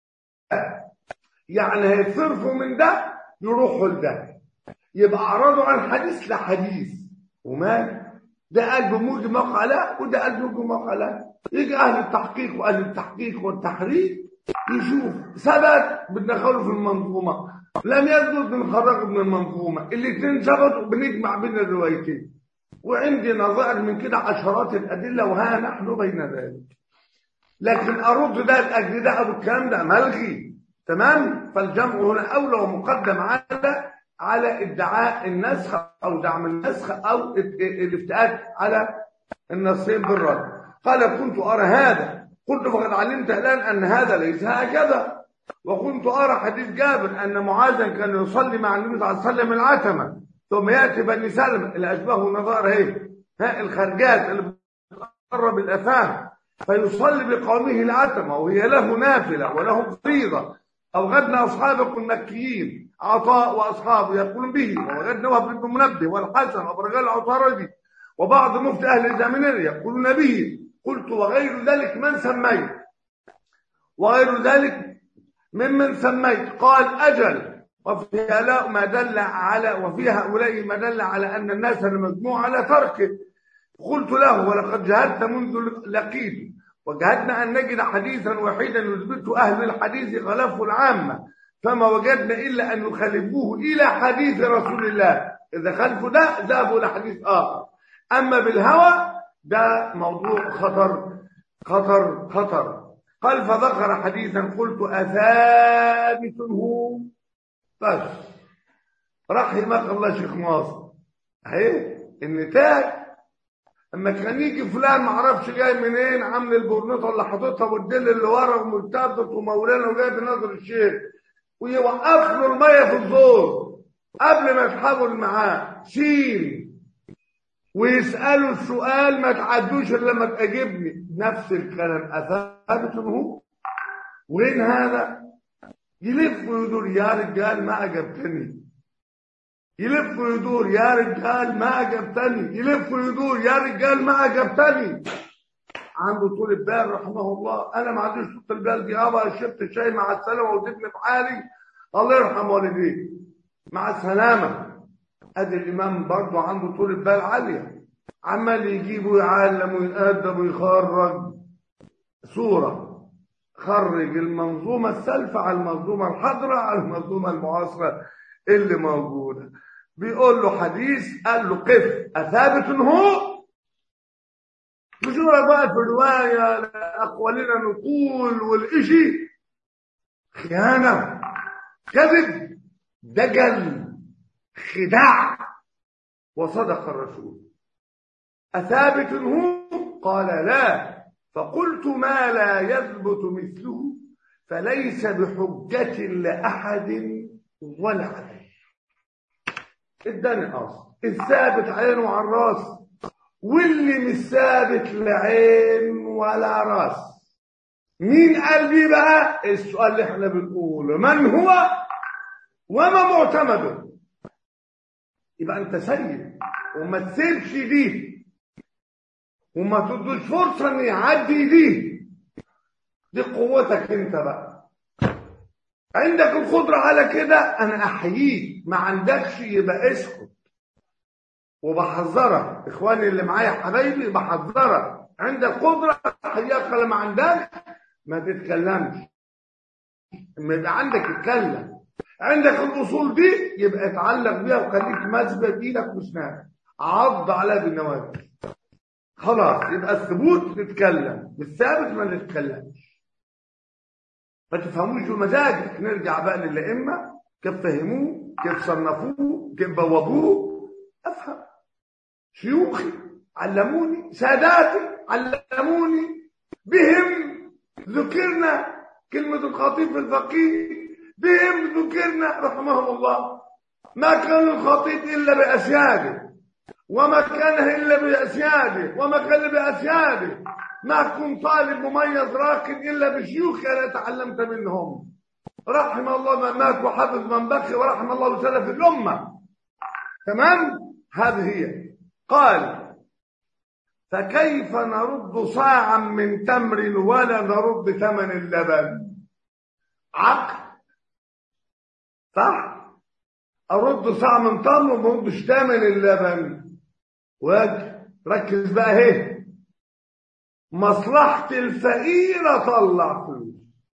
يعني هيصرفوا من ده يروحوا لده يبقى أعرضوا عن حديث لحديث ومال ده قلب موجب موقع لا وده قلب موجب موقع لا يجي أهل التحقيق وأهل التحقيق والتحرير يشوف ثبت بندخله في المنظومة لم يثبت بنخرجه من المنظومة الاثنين ثبتوا بنجمع بين الروايتين وعندي نظائر من كده عشرات الأدلة وها نحن بين ذلك لكن أرد ده الأجل ده أو الكلام ده ملغي تمام فالجمع هنا أولى ومقدم على على ادعاء النسخ أو دعم النسخ أو الافتئات على النصين بالرد قال كنت أرى هذا قلت فقد علمت الآن أن هذا ليس هكذا وكنت أرى حديث جابر أن معاذا كان يصلي مع النبي صلى الله عليه وسلم العتمة ثم يأتي بني سلمة اللي أشبهه النظائر هي ها الخرجات اللي بتقرب الأفهام فيصلي بقومه العتمة وهي له نافلة وله فريضة أوغدنا أصحابكم المكيين عطاء وأصحابه يقولون به ووجدنا وهب بن منبه والحسن وأبرجال العطاردي وبعض مفتي أهل الزمنين يقولون به قلت وغير ذلك من سميت وغير ذلك ممن سميت قال أجل وفي هؤلاء ما دل على وفي هؤلاء ما دل على أن الناس المجموع على تركه قلت له ولقد جهدت منذ لقيت وجهدنا أن نجد حديثا وحيدا يثبت أهل الحديث خلافه العامة فما وجدنا إلا أن يخالفوه إلى حديث رسول الله إذا خلفوا ده ذهبوا إلى حديث آخر أما بالهوى ده موضوع خطر خطر خطر قال فذكر حديثا قلت أثابت هو بس رحمك الله شيخ ماصر اهي النتاج اما كان يجي فلان ما اعرفش جاي منين عامل البورنيطه اللي حاططها والدل اللي ورا ومرتبط ومولانا وجايب نظر الشيخ ويوقف له الميه في الزور قبل ما يسحبوا معاه شيل ويسالوا السؤال ما تعدوش الا لما تجيبني نفس الكلام اثابت هو وين هذا يلف ويدور يا رجال ما عجبتني يلف ويدور يا رجال ما عجبتني يلف ويدور يا رجال ما عجبتني عنده طول البال رحمه الله انا ما عنديش طول البال دي ابا شربت الشاي مع السلامه وزدني في حالي الله يرحم والديه مع السلامه ادي الامام برضه عنده طول البال عاليه عمال يجيب ويعلم ويقدم ويخرج صوره خرج المنظومة السالفة على المنظومة الحاضرة على المنظومة المعاصرة اللي موجودة بيقول له حديث قال له قف أثابت هو مش بقى في الرواية أقوالنا نقول والإشي خيانة كذب دجل خداع وصدق الرسول أثابت هو قال لا فقلت ما لا يثبت مثله فليس بحجة لأحد ولا عليه اداني اصل الثابت عين وعلى الراس واللي مش ثابت لعين ولا راس مين قال بيه بقى السؤال اللي احنا بنقوله من هو وما معتمده يبقى انت سيد وما تسيبش دي وما تدوش فرصة ان يعدي دي دي قوتك انت بقى عندك القدرة على كده انا احييك ما عندكش يبقى اسكت وبحذرك اخواني اللي معايا حبايبي بحذرك عندك قدره حياك لما عندك ما تتكلمش لما يبقى عندك اتكلم عندك الاصول دي يبقى اتعلق بيها وخليك ماسكه بايدك واسنانك عض عليها بالنواجذ خلاص يبقى الثبوت تتكلم بالثابت ما نتكلمش ما تفهموش بمزاجك نرجع بقى للائمه كيف فهموه كيف صنفوه كيف بوابوه افهم شيوخي علموني ساداتي علموني بهم ذكرنا كلمة الخطيب الفقيه بهم ذكرنا رحمهم الله ما كان الخطيب إلا بأسياده وما كان إلا بأسياده وما كان بأسياده ما كنت طالب مميز راكن إلا بشيوخ أنا تعلمت منهم رحم الله من مات وحفظ من بقي ورحم الله سلف الأمة تمام هذه هي قال فكيف نرد صاعا من تمر ولا نرد ثمن اللبن عقل صح ارد صاع من تمر وما اردش ثمن اللبن وجه ركز بقى اهي مصلحة الفقير طلع فلوس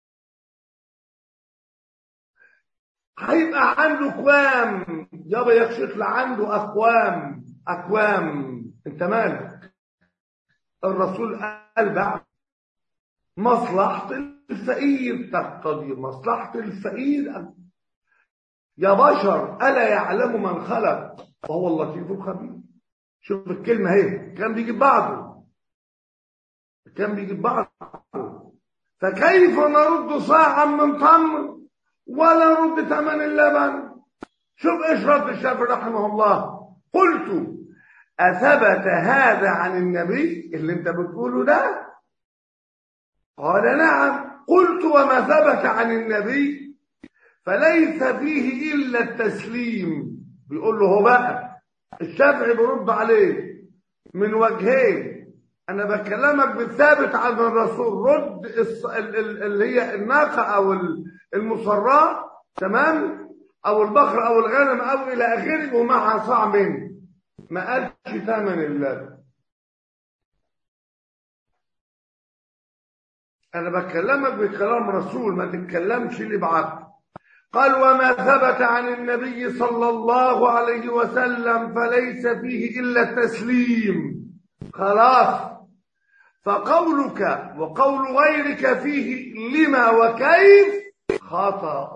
هيبقى عنده كوام يابا يكشف عنده اكوام اكوام انت مالك الرسول قال بقى مصلحة الفقير تقتضي مصلحة الفقير يا بشر ألا يعلم من خلق وهو اللطيف الخبير شوف الكلمة اهي كان بيجيب بعضه كان بيجيب بعضه فكيف نرد صاعا من تمر ولا نرد ثمن اللبن شوف ايش رد الشافعي رحمه الله قلت أثبت هذا عن النبي اللي انت بتقوله ده قال نعم قلت وما ثبت عن النبي فليس فيه إلا التسليم بيقول له هو بقى الشافعي برد عليه من وجهين أنا بكلمك بالثابت عن الرسول رد الص- ال- ال- اللي هي الناقة أو ال- المصراة تمام أو البقر أو الغنم أو إلى آخره ومعها صاع منه ما قالش ثمن اللبن انا بكلمك بكلام رسول ما تتكلمش لي بعقل قال وما ثبت عن النبي صلى الله عليه وسلم فليس فيه الا التسليم خلاص فقولك وقول غيرك فيه لما وكيف خطأ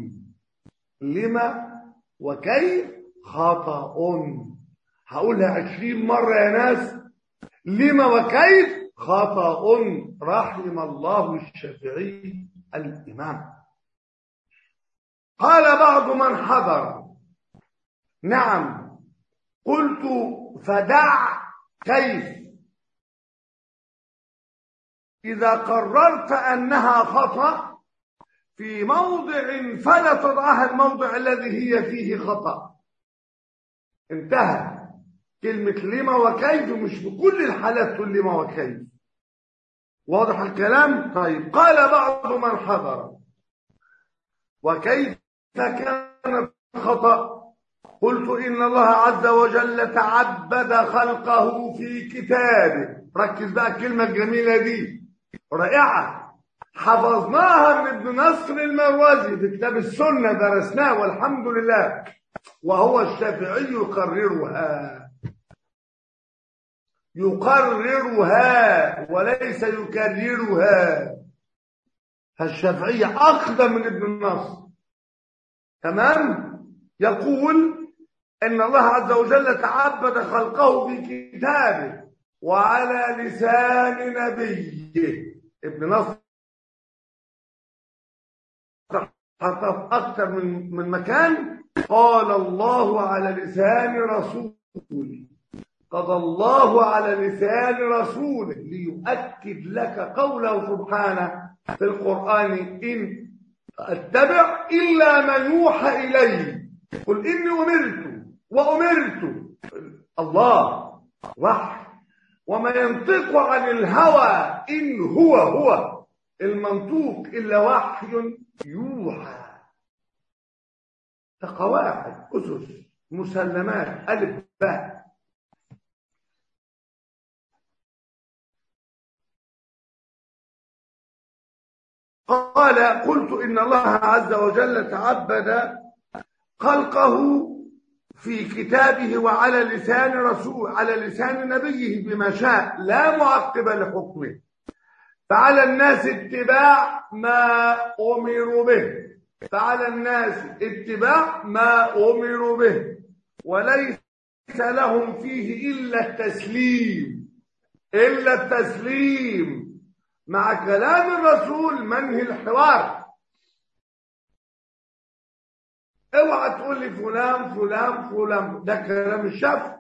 لما وكيف خطأ هقولها عشرين مرة يا ناس لما وكيف خطأ رحم الله الشافعي الإمام قال بعض من حضر نعم قلت فدع كيف إذا قررت أنها خطأ في موضع فلا تضعها الموضع الذي هي فيه خطأ انتهى كلمة لما وكيف مش بكل الحالات تقول لما وكيف واضح الكلام طيب قال بعض من حضر وكيف كان خطأ قلت إن الله عز وجل تعبد خلقه في كتابه ركز بقى الكلمة الجميلة دي رائعة حفظناها من ابن نصر المروزي في كتاب السنة درسناه والحمد لله وهو الشافعي يقررها يقررها وليس يكررها فالشافعية أقدم من ابن النصر تمام يقول إن الله عز وجل تعبد خلقه في كتابه وعلى لسان نبيه ابن نصر حتى في أكثر من من مكان قال الله على لسان رسوله قضى الله على لسان رسوله ليؤكد لك قوله سبحانه في القرآن إن أتبع إلا من يوحى إلي قل إني أمرت وأمرت الله وحي وما ينطق عن الهوى إن هو هو المنطوق إلا وحي يوحى قواعد أسس مسلمات ألف باء قال قلت إن الله عز وجل تعبد خلقه في كتابه وعلى لسان رسول على لسان نبيه بما شاء لا معقب لحكمه فعلى الناس اتباع ما أمروا به فعلى الناس اتباع ما أمروا به وليس لهم فيه إلا التسليم إلا التسليم مع كلام الرسول منهي الحوار اوعى تقول لي فلان فلان فلان ده كلام الشافعي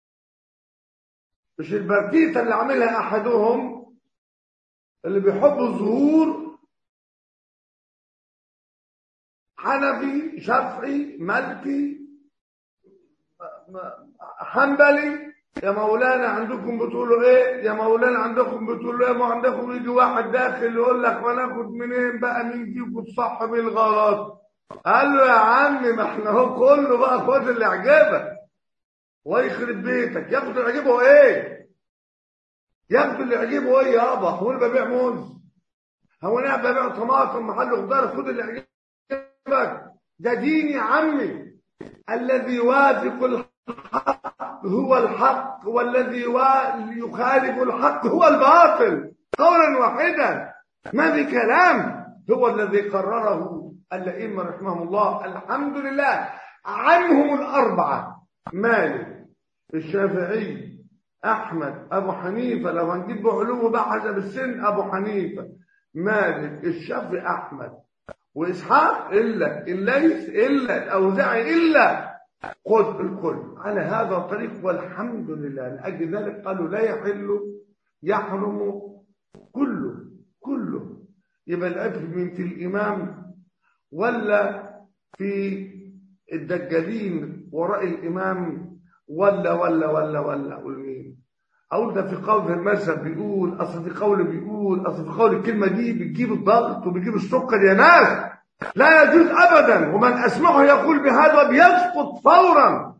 مش البرتيته اللي عاملها احدهم اللي بيحب الظهور حنفي شافعي مالكي حنبلي يا مولانا عندكم بتقولوا ايه يا مولانا عندكم بتقولوا ايه ما عندكم يجي واحد داخل يقول لك ما ناخد منين بقى مين فيكم تصحب الغلط قال له يا عم ما احنا هو كله بقى خد اللي يعجبك ويخرب بيتك ياخد اللي يعجبه ايه ياخد اللي يعجبه ايه يابا هو انا ببيع موز هو انا ببيع طماطم محل خضار خد اللي يعجبك ده دين يا عمي الذي يوافق الحق هو الحق والذي يخالف الحق هو الباطل قولا واحدا ما في كلام هو الذي قرره الأئمة رحمهم الله الحمد لله عنهم الأربعة مالك الشافعي أحمد أبو حنيفة لو هنجيب علوه بقى حسب السن أبو حنيفة مالك الشافعي أحمد وإسحاق إلا الليث إلا الأوزاعي إلا خذ الكل على هذا الطريق والحمد لله لأجل ذلك قالوا لا يحل يحرم كله كله يبقى الأجل من في الإمام ولا في الدجالين وراء الإمام ولا ولا ولا ولا أقول مين أقول ده في قول في المذهب بيقول أصل في قول بيقول أصل في قول الكلمة دي بتجيب الضغط وبتجيب السكر يا ناس لا يجوز أبدا ومن أسمعه يقول بهذا بيسقط فورا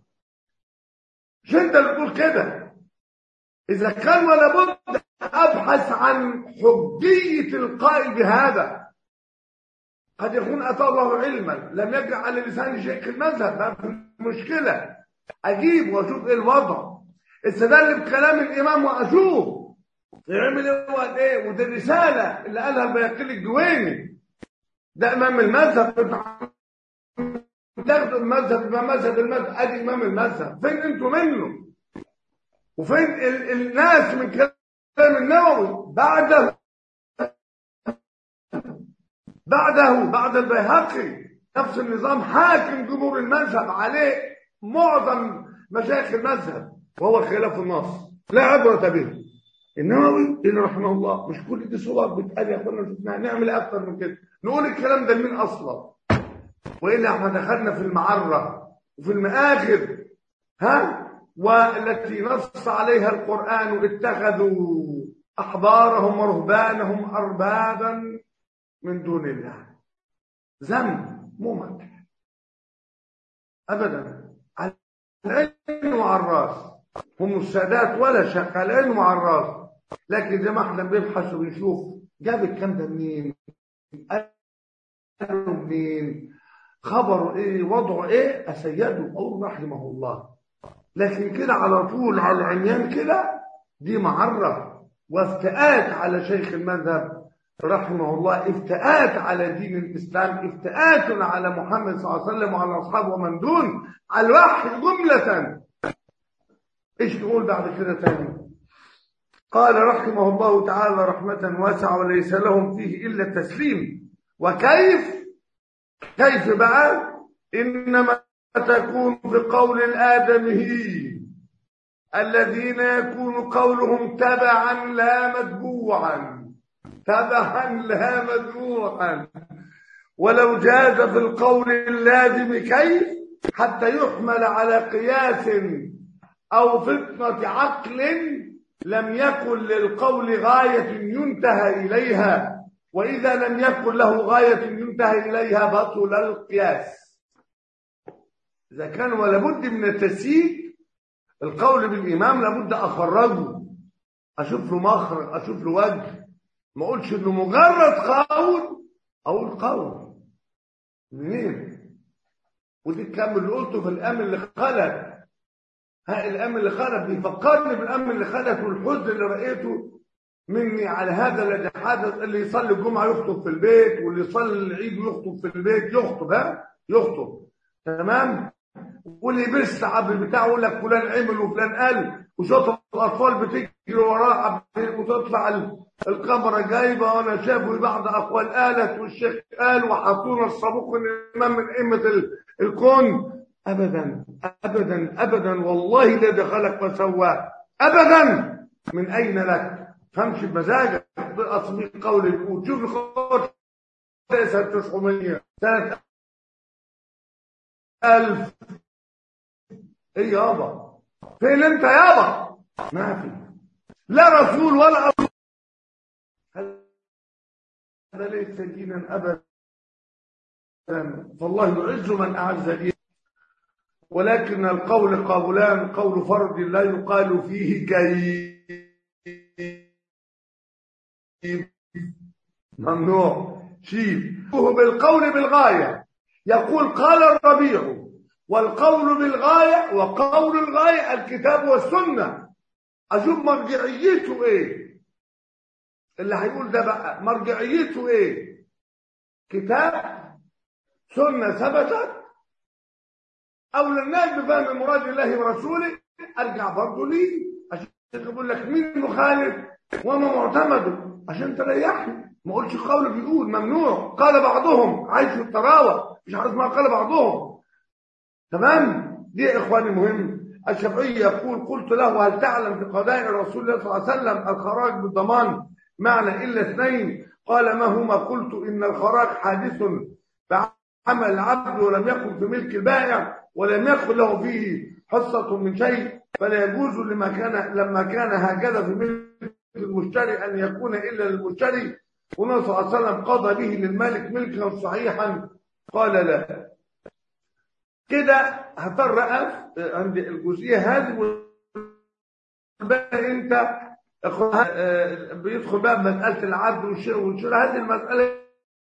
مش أنت اللي بتقول كده إذا كان ولا بد أبحث عن حجية القائل بهذا قد يكون أتى الله علما لم يجعل على لسان شيخ المذهب ما في مشكلة أجيب وأشوف إيه الوضع استدل بكلام الإمام وأشوف يعمل إيه وقت إيه وده الرسالة اللي قالها البياقيل الجويني ده إمام المذهب تاخدوا المذهب يبقى مذهب المذهب أدي إمام المذهب فين أنتوا منه وفين ال الناس من كلام النووي بعده بعده بعد البيهقي نفس النظام حاكم جمهور المذهب عليه معظم مشايخ المذهب وهو خلاف النص لا عبرة به النووي اللي رحمه الله مش كل دي صور بتقال يا اخوانا شفناها نعمل اكتر من كده نقول الكلام ده لمين اصلا والا احنا دخلنا في المعره وفي المآخذ ها والتي نص عليها القرآن اتخذوا أحبارهم ورهبانهم أربابا من دون الله ذنب مو مدح أبدا على العين وعلى الراس هم السادات ولا شك على العين وعلى الراس لكن زي ما احنا بنبحث وبنشوف جاب الكلام ده منين؟ قالوا منين؟ خبره ايه؟ وضعه ايه؟ أسيده أو رحمه الله لكن كده على طول على العميان كده دي معرة وافتئات على شيخ المذهب رحمه الله افتئات على دين الإسلام افتئات على محمد صلى الله عليه وسلم وعلى أصحابه ومن دون على الواحد جملة ايش نقول بعد كده تاني قال رحمه الله تعالى رحمة واسعة وليس لهم فيه إلا التسليم وكيف كيف بقى إنما تكون بقول الآدمي الذين يكون قولهم تبعا لا متبوعا تبعا لا متبوعا ولو جاز في القول اللازم كيف حتى يحمل على قياس أو فطنة عقل لم يكن للقول غاية ينتهى إليها وإذا لم يكن له غاية ينتهى إليها بطل القياس إذا كان ولابد من التسييد القول بالإمام لابد أخرجه أشوف له مخرج أشوف له وجه ما أقولش إنه مجرد قول أقول قول منين ودي الكلام اللي قلته في الأمن اللي خلت ها الأمن اللي خلت بيفكرني بالأمن اللي خلت والحزن اللي رأيته مني على هذا الذي حدث اللي يصلي الجمعة يخطب في البيت واللي يصلي العيد يخطب في البيت يخطب ها يخطب تمام واللي بيستعب البتاع يقول لك فلان عمل وفلان قال وشوط الاطفال بتجري وراه وتطلع ال- الكاميرا جايبه وانا شايف بعض اقوال قالت والشيخ قال وحطونا الصاروخ الامام من ائمه ال- الكون ابدا ابدا ابدا والله لا دخلك وسواه ابدا من اين لك فامشي بمزاجك باصل قول الكون شوف الخبر سنه 900 سنه 1000 ايه يابا فين انت يابا ما في لا رسول ولا أرسول. هذا ليس دينا ابدا فالله يعز من اعز دينا ولكن القول قولان قول فرد لا يقال فيه كيف ممنوع شيء هو بالقول بالغايه يقول قال الربيع والقول بالغاية وقول الغاية الكتاب والسنة أشوف مرجعيته إيه اللي هيقول ده بقى مرجعيته إيه كتاب سنة ثبتت أو للناس بفهم مراد الله ورسوله أرجع برضه ليه عشان يقول لك مين مخالف وما معتمده عشان تريحني ما قلتش قول بيقول ممنوع قال بعضهم عايش في الطراوة مش عارف ما قال بعضهم تمام دي يا اخواني مهم الشافعي يقول قلت له هل تعلم في قضاء رسول الله صلى الله عليه وسلم الخراج بالضمان معنى الا اثنين قال ما هما قلت ان الخراج حادث بعمل العبد ولم يكن في ملك البائع ولم يكن له فيه حصة من شيء فلا يجوز لما كان لما كان هكذا في ملك المشتري ان يكون الا للمشتري والنبي صلى الله عليه وسلم قضى به للمالك ملكا صحيحا قال لا كده هفرق عند الجزئيه هذه بقى انت آه، بيدخل بقى مساله العبد والشيء والشراء هذه المساله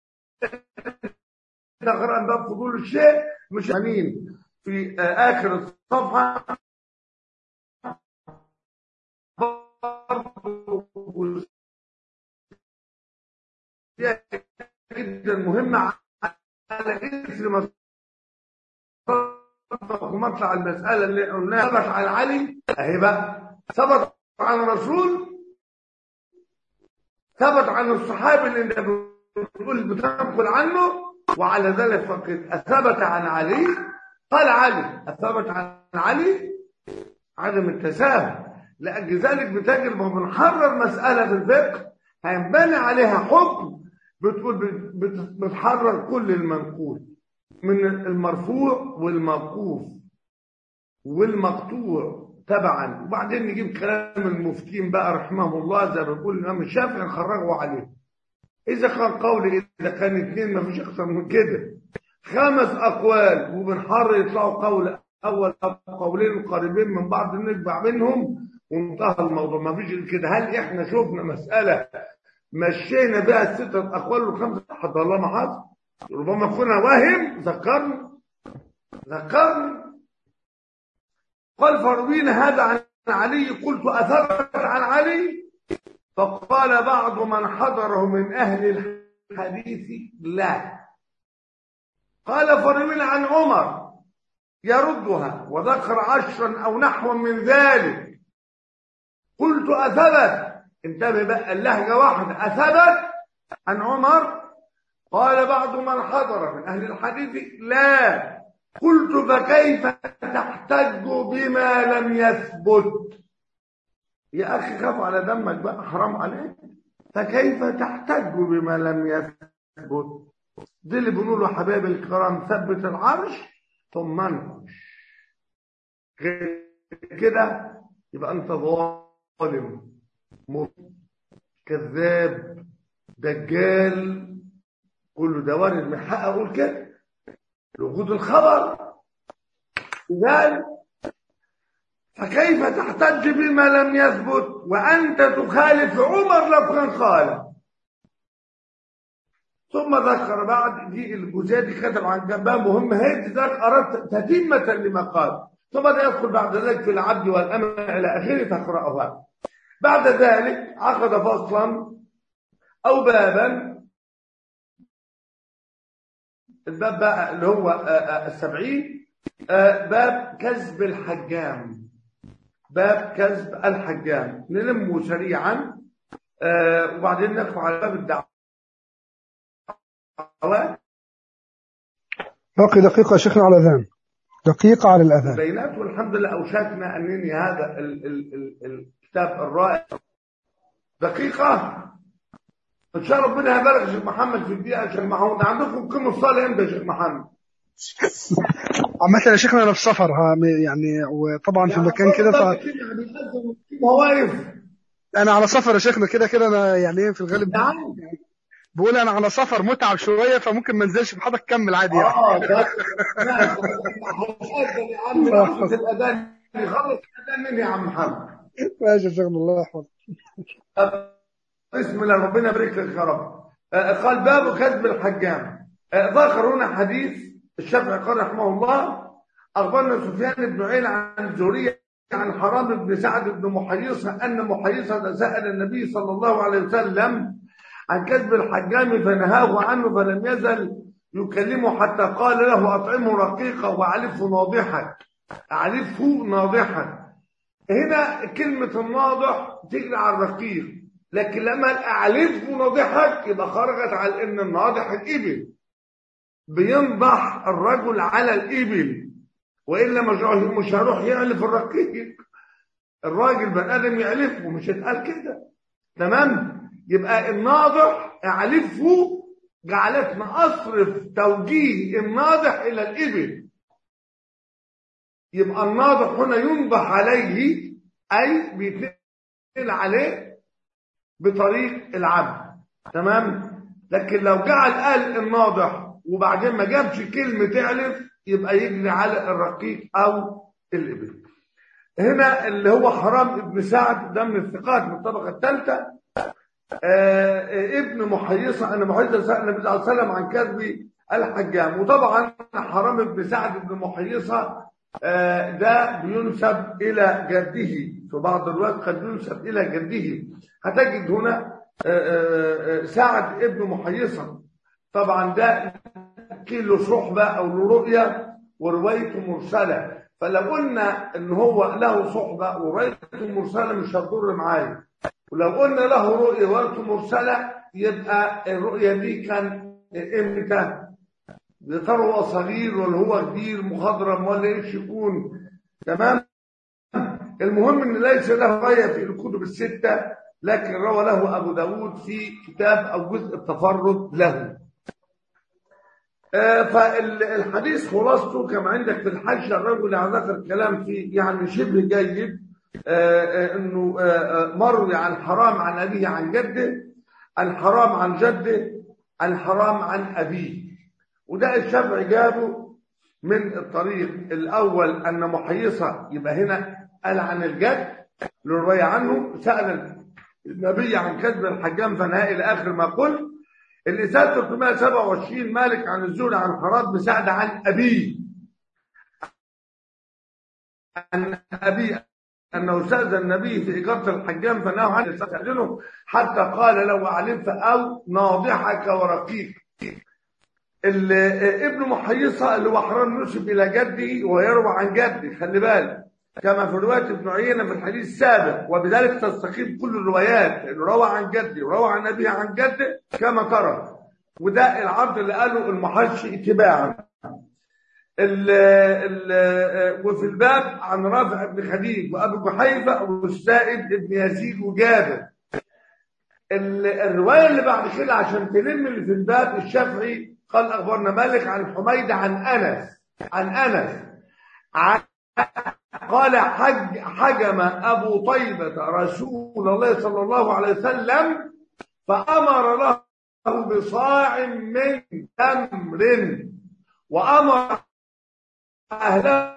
تقرا باب فضول الشيء مش امين في آه، اخر الصفحه برضو جدا مهمه على اسم ومطلع المسألة اللي قلناها ثبت عن علي اهي بقى ثبت عن الرسول ثبت عن الصحابي اللي انت بتقول بتنقل عنه وعلى ذلك فقد اثبت عن علي قال علي اثبت عن علي عدم التساهل لاجل ذلك بتجد لما بنحرر مسألة في الفقه هينبني عليها حكم بتقول بت- بت- بتحرر كل المنقول من المرفوع والموقوف والمقطوع تبعا وبعدين نجيب كلام المفتين بقى رحمه الله زي ما بيقول الامام الشافعي نخرجه عليه اذا كان قولي اذا كان اثنين ما فيش اكثر من كده خمس اقوال وبنحر يطلعوا قول اول او قولين قريبين من بعض نتبع منهم وانتهى الموضوع ما فيش كده هل احنا شفنا مساله مشينا بها الستة أقوال والخمسة حتى الله ما حصل ربما كنا واهم ذكرنا ذكرنا قال فروينا هذا عن علي قلت أثبت عن علي فقال بعض من حضره من أهل الحديث لا قال فروينا عن عمر يردها وذكر عشرا أو نحو من ذلك قلت أثبت انتبه بقى اللهجة واحدة أثبت عن عمر قال بعض من حضر من أهل الحديث لا قلت فكيف تحتج بما لم يثبت يا أخي خاف على دمك بقى حرام عليك فكيف تحتج بما لم يثبت دي اللي بنقوله حبايبي الكرام ثبت العرش ثم انقش غير كده يبقى انت ظالم مؤمن كذاب دجال كله ده وارد من حق اقول كده لوجود الخبر ذلك فكيف تحتج بما لم يثبت وانت تخالف عمر لو كان قال ثم ذكر بعد دي الجزئيه دي كتب عن جنبها مهمه هي ذاك اردت تتمه لما قال ثم بدأ يدخل بعد ذلك في العبد والامه الى اخره تقراها بعد ذلك عقد فصلا او بابا الباب بقى اللي هو آه، آه، السبعين آه، باب كذب الحجام باب كذب الحجام نلمه سريعا آه، وبعدين ندخل على باب الدعوات باقي دقيقة يا شيخنا على الأذان دقيقة على الأذان البينات والحمد لله أوشكنا أن ننهي هذا ال ال ال الكتاب الرائع دقيقة إن شاء الله ربنا يبارك يا شيخ محمد في الدقيقة يا شيخ محمود عندكم كم الصلاة إمتى يا شيخ محمد؟ عامة يا شيخنا أنا في سفر ها يعني وطبعا في مكان كده ف... يعني مواقف أنا على سفر يا شيخنا كده كده أنا يعني إيه في الغالب نعم بقول أنا على سفر متعب شوية فممكن ما انزلش بحضرتك كمل عادي يعني اه ده ماشي. هيأذن يا عم لحظة الأذان يخلص الأذان مني يا عم محمد ماشي يا شيخنا الله يحفظك بسم الله ربنا يبارك لك يا رب آه، قال باب كذب الحجام آه، ذكر هنا حديث الشافعي قال رحمه الله اخبرنا سفيان بن عين عن الزهري عن حرام بن سعد بن محيصه ان محيصه سال النبي صلى الله عليه وسلم عن كذب الحجام فنهاه عنه فلم يزل يكلمه حتى قال له اطعمه رقيقا واعلفه ناضحا اعلفه ناضحا هنا كلمة الناضح تجري على الرقيق لكن لما الأعلفه ناضحك يبقى خرجت على إن الناضح الإبل بينضح الرجل على الإبل وإلا مش مش هيروح يعلف الرقيق الراجل بني آدم يعلفه مش هيتقال كده تمام يبقى الناضح أعلفه جعلتنا أصرف توجيه الناضح إلى الإبل يبقى الناضح هنا ينضح عليه أي بيتنقل عليه بطريق العبد تمام لكن لو جعل قال الناضح وبعدين ما جابش كلمة تعلف يبقى يجري على الرقيق أو الإبل هنا اللي هو حرام ابن سعد ده من الثقات من الطبقة الثالثة آه ابن محيصة أن محيصة سأل النبي صلى الله عليه وسلم عن كذب الحجام وطبعا حرام ابن سعد بن محيصة آه ده بينسب إلى جده في بعض الوقت قد ينسب إلى جده هتجد هنا آه سعد ابن محيصة طبعا ده له صحبة أو له رؤية وروايته مرسلة فلو قلنا ان هو له صحبة وروايته مرسلة مش هتضر معايا ولو قلنا له رؤية وروايته مرسلة يبقى الرؤية دي كان امتى يا ترى هو صغير ولا هو كبير مخضرم ولا ايش يكون تمام المهم ان ليس له رواية في الكتب الستة لكن روى له ابو داود في كتاب او جزء التفرد له فالحديث خلاصته كما عندك في الحاشية الرجل ذكر كلام فيه يعني شبه جيد انه مروي عن حرام عن ابيه عن جده الحرام عن جده الحرام عن ابيه وده الشافعي جابه من الطريق الاول ان محيصه يبقى هنا قال عن الجد للروايه عنه سال النبي عن كذب الحجام فنهى الى اخر ما قلت الإساءة 327 مالك عن الزهري عن حراد بن سعد عن أبيه عن أبيه أنه استأذن النبي في إجارة الحجام فنهى عن يستأذنه حتى قال لو علمت أو ناضحك ورقيق ابن محيصة اللي هو حرام نسب إلى جده ويروى عن جده خلي بالك كما في رواية ابن عيينة في الحديث السابق وبذلك تستقيم كل الروايات اللي روى عن جده وروى عن أبيه عن جده كما ترى وده العرض اللي قاله المحشي اتباعا ال ال وفي الباب عن رافع بن خديج وابو جحيفه والسائب بن يزيد وجابر الروايه اللي بعد كده عشان تلم اللي في الباب الشافعي قال اخبرنا مالك عن حميد عن انس عن انس عن قال حج حجم أبو طيبة رسول الله صلى الله عليه وسلم فأمر له بصاع من تمر وأمر أهله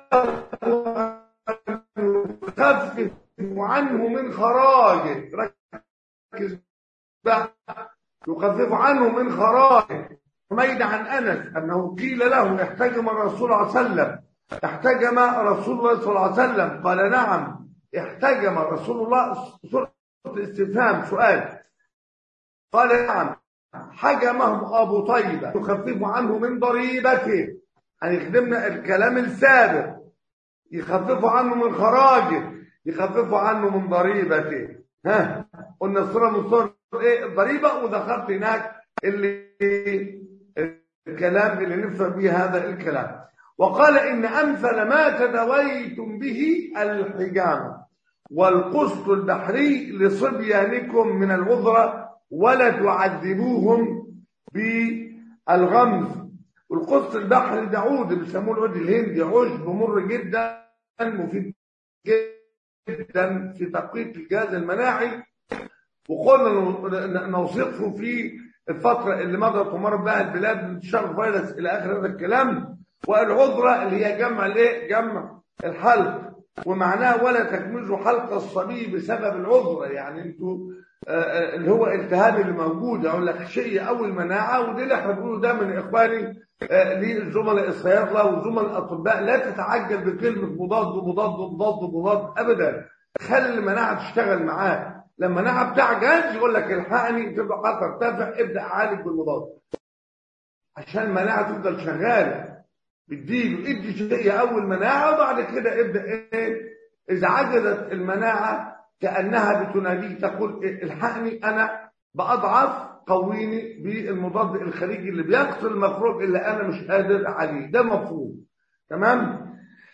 يخفف عنه من خراجه ركز بقى يخفف عنه من خرائه حميد عن أنس أنه قيل له احتجم الرسول صلى الله عليه وسلم احتجم رسول الله صلى الله عليه وسلم قال نعم احتجم رسول الله سورة استفهام سؤال قال نعم حجمه أبو طيبة يخفف عنه من ضريبته هنخدمنا الكلام السابق يخفف عنه من خراجه يخفف عنه من ضريبته ها قلنا الصورة من صور ايه الضريبة ودخلت هناك اللي الكلام اللي نفهم به هذا الكلام وقال إن أمثل ما تدويتم به الحجامة والقسط البحري لصبيانكم من العذرة ولا تعذبوهم بالغمز والقسط البحري ده عود بيسموه العود الهندي عشب مر جدا مفيد جدا في تقوية الجهاز المناعي وقلنا نوصفه في الفترة اللي مضت ومر بها البلاد من انتشار الفيروس إلى آخر هذا الكلام والعذرة اللي هي جمع الايه؟ جمع الحلق ومعناه ولا تكمزوا حلق الصبي بسبب العذرة يعني انتوا آه اللي هو التهاب اللي موجود اقول لك شيء او المناعه ودي اللي احنا بنقوله ده من اخواني آه للزملاء الصيادله والزملاء الاطباء لا تتعجل بكلمه مضاد مضاد مضاد مضاد ابدا خلي المناعه تشتغل معاه لما المناعه بتعجز يقول لك الحقني تبقى خطر ترتفع ابدا عالج بالمضاد عشان المناعه تفضل شغاله بتديله ادي شيء اول مناعه وبعد كده ابدا ايه اذا عجزت المناعه كانها بتناديك تقول إيه الحقني انا باضعف قويني بالمضاد الخارجي اللي بيقتل المخروج اللي انا مش قادر عليه ده مفهوم تمام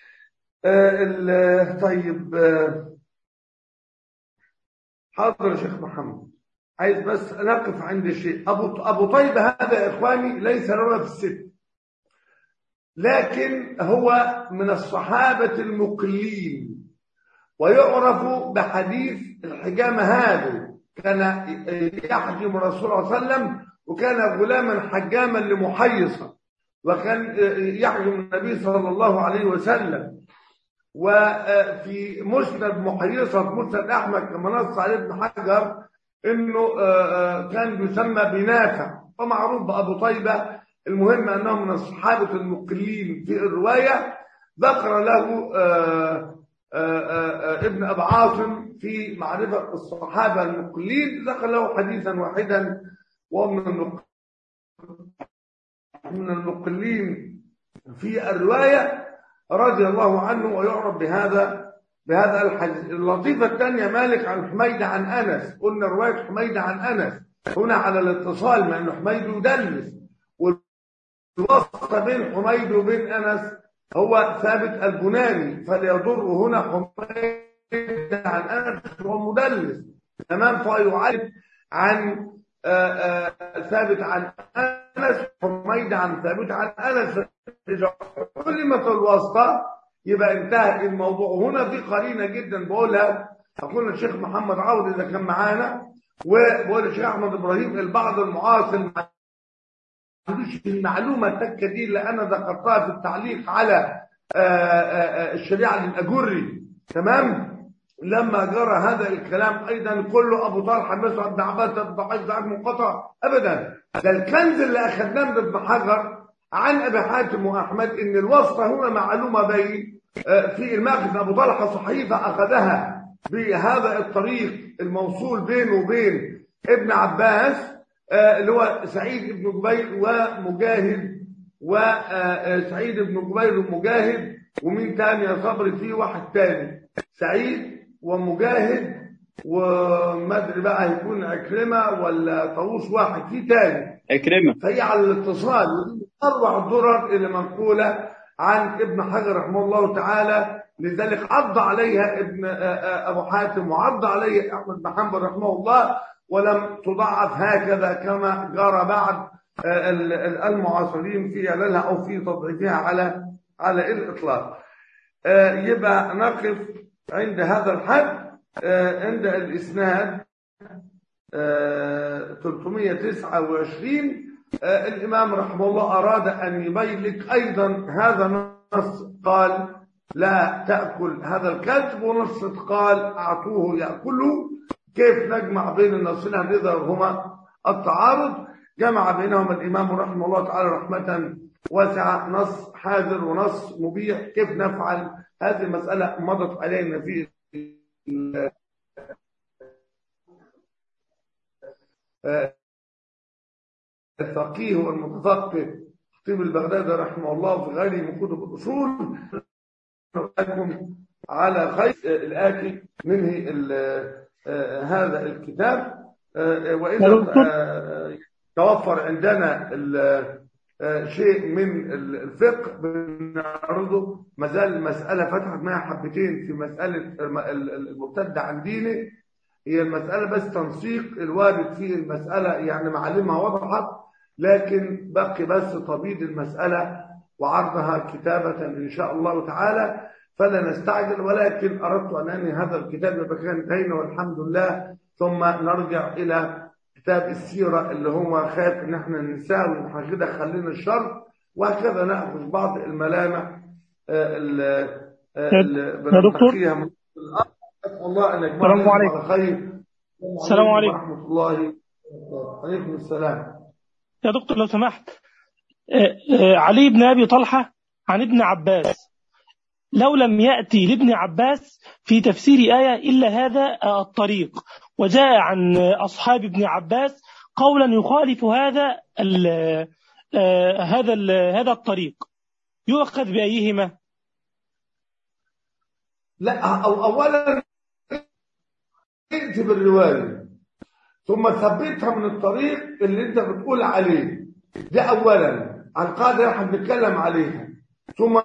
آه طيب آه حاضر يا شيخ محمد عايز بس نقف عند شيء ابو ابو طيب هذا يا اخواني ليس رجل في الست لكن هو من الصحابه المقلين ويعرف بحديث الحجامه هذا كان يحجم الرسول صلى الله عليه وسلم وكان غلاما حجاما لمحيصه وكان يحجم النبي صلى الله عليه وسلم وفي مسند محيصة في مسند أحمد كما نص عليه ابن حجر إنه كان يسمى بنافع ومعروف بأبو طيبة المهم أنه من الصحابة المقلين في الرواية ذكر له ابن أبي عاصم في معرفة الصحابة المقلين ذكر له حديثا واحدا ومن من المقلين في الرواية رضي الله عنه ويعرف بهذا بهذا الحديث اللطيفة الثانية مالك عن حميد عن أنس قلنا رواية حميد عن أنس هنا على الاتصال مع أن حميد يدلس والواسطة بين حميد وبين أنس هو ثابت البناني فليضر هنا حميد عن أنس هو مدلس تمام فيعرف عن آآ آآ ثابت عن أنس حميد عن ثابت عن أنس إذا علمت الواسطة يبقى انتهى الموضوع هنا في قرينة جدا بقولها أقول الشيخ محمد عوض إذا كان معانا وبقول الشيخ أحمد إبراهيم البعض المعاصر ما عندوش المعلومة التكة دي اللي أنا ذكرتها في التعليق على آآ الشريعة للأجري تمام لما جرى هذا الكلام ايضا كله ابو طلحه مثل ابن عباس ضعيف ضعيف منقطع ابدا ده الكنز اللي اخذناه من ابن حجر عن ابي حاتم واحمد ان الواسطه هنا معلومه بين في الماخذ ابو طلحه صحيفه اخذها بهذا الطريق الموصول بينه وبين ابن عباس اللي هو سعيد بن جبير ومجاهد وسعيد بن جبير ومجاهد ومين تاني يا صبري في واحد تاني سعيد ومجاهد وما ادري بقى هيكون عكرمه ولا طاووس واحد في تاني عكرمة فهي على الاتصال اروع الدرر اللي منقوله عن ابن حجر رحمه الله تعالى لذلك عض عليها ابن ابو حاتم وعض عليها احمد بن حنبل رحمه الله ولم تضعف هكذا كما جرى بعد المعاصرين في اعلانها او في تضعيفها على على الاطلاق يبقى نقف عند هذا الحد عند الإسناد 329 الإمام رحمه الله أراد أن يبين لك أيضا هذا نص قال لا تأكل هذا الكذب ونص قال أعطوه يأكله كيف نجمع بين النصين هذه هما التعارض جمع بينهما الإمام رحمه الله تعالى رحمة واسعة نص حاذر ونص مبيح كيف نفعل هذه المسألة مضت علينا في ال- آه، الفقيه والمتفقه خطيب البغدادي رحمه الله في غيره من كتب الأصول لكم على خير الآتي ننهي ال- آه، هذا الكتاب آه، وإذا آه، توفر عندنا ال- آه، شيء من ال- الفقه بنعرضه ما زال المسألة فتحت معها حبتين في مسألة الم- ال- ال- المرتد عن دينه هي المسألة بس تنسيق الوارد في المسألة يعني معلمها وضحت لكن بقي بس تبييض المسألة وعرضها كتابة إن شاء الله تعالى فلا نستعجل ولكن أردت أن أنهي هذا الكتاب يبقى كان انتهينا والحمد لله ثم نرجع إلى كتاب السيرة اللي هو خاف إن احنا ننساه ونحن كده خلينا الشر وهكذا نأخذ بعض الملامح آه، اللي آه، اللي دكتور. بنتقيها من الأرض أسأل الله أن السلام يجمعنا عليكم. على خير السلام عليكم. ورحمة الله وبركاته عليكم السلام يا دكتور لو سمحت آه، آه، علي بن أبي طلحة عن ابن عباس لو لم يأتي لابن عباس في تفسير آية إلا هذا آه، الطريق وجاء عن آه، أصحاب ابن عباس قولا يخالف هذا ال آه، هذا ال هذا الطريق يؤخذ بأيهما لا أو أولا ائت بالرواية ثم ثبتها من الطريق اللي أنت بتقول عليه ده أولا على القاعدة اللي احنا بنتكلم عليها ثم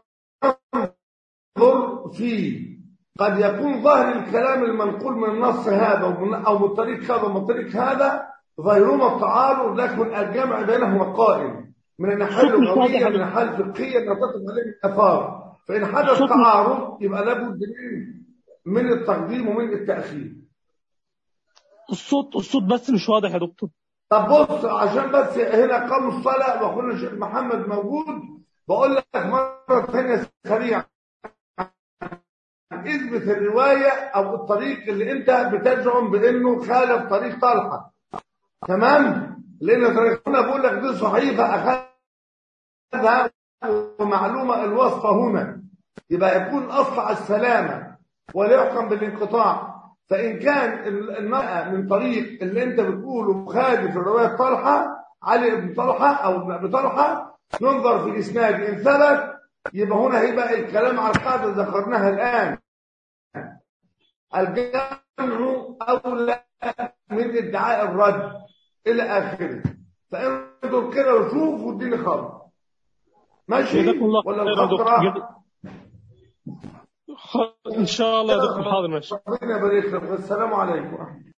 انظر فيه قد يكون ظاهر الكلام المنقول من النص هذا ومن أو من طريق هذا ومن طريق هذا ظاهرهما التعارض لكن الجمع بينهما قائم من الناحية الصوت مش واضح اللغوية يا من الناحية الفقهية أن تقف عليه الآثار فإن حدث الصوت مش- تعارض يبقى لابد من من التقديم ومن التأخير الصوت الصوت بس مش واضح يا دكتور طب بص عشان بس هنا قاموا الصلاة وأخونا الشيخ محمد موجود بقول لك مرة ثانية سريعة اثبت الرواية أو الطريق اللي أنت بتزعم بأنه خالف طريق طلحة تمام؟ لأن طريقنا بقول لك دي صحيفة أخذها ومعلومة الوصفة هنا يبقى يكون أصل على السلامة ولا يحكم بالانقطاع فإن كان المرأة من طريق اللي أنت بتقوله مخالف الرواية طلحة علي بن طلحة أو ابن أبي طلحة ننظر في الإسناد إن ثبت يبقى هنا هيبقى الكلام على القاعدة ذكرناها الآن الجمع أولى من ادعاء الرد إلى آخره فانظر كده وشوف واديني خبر ماشي جزاكم الله ولا خير يا دكتور الخطرة جزا- ان شاء الله يا دكتور حاضر ماشي ربنا يبارك لك والسلام عليكم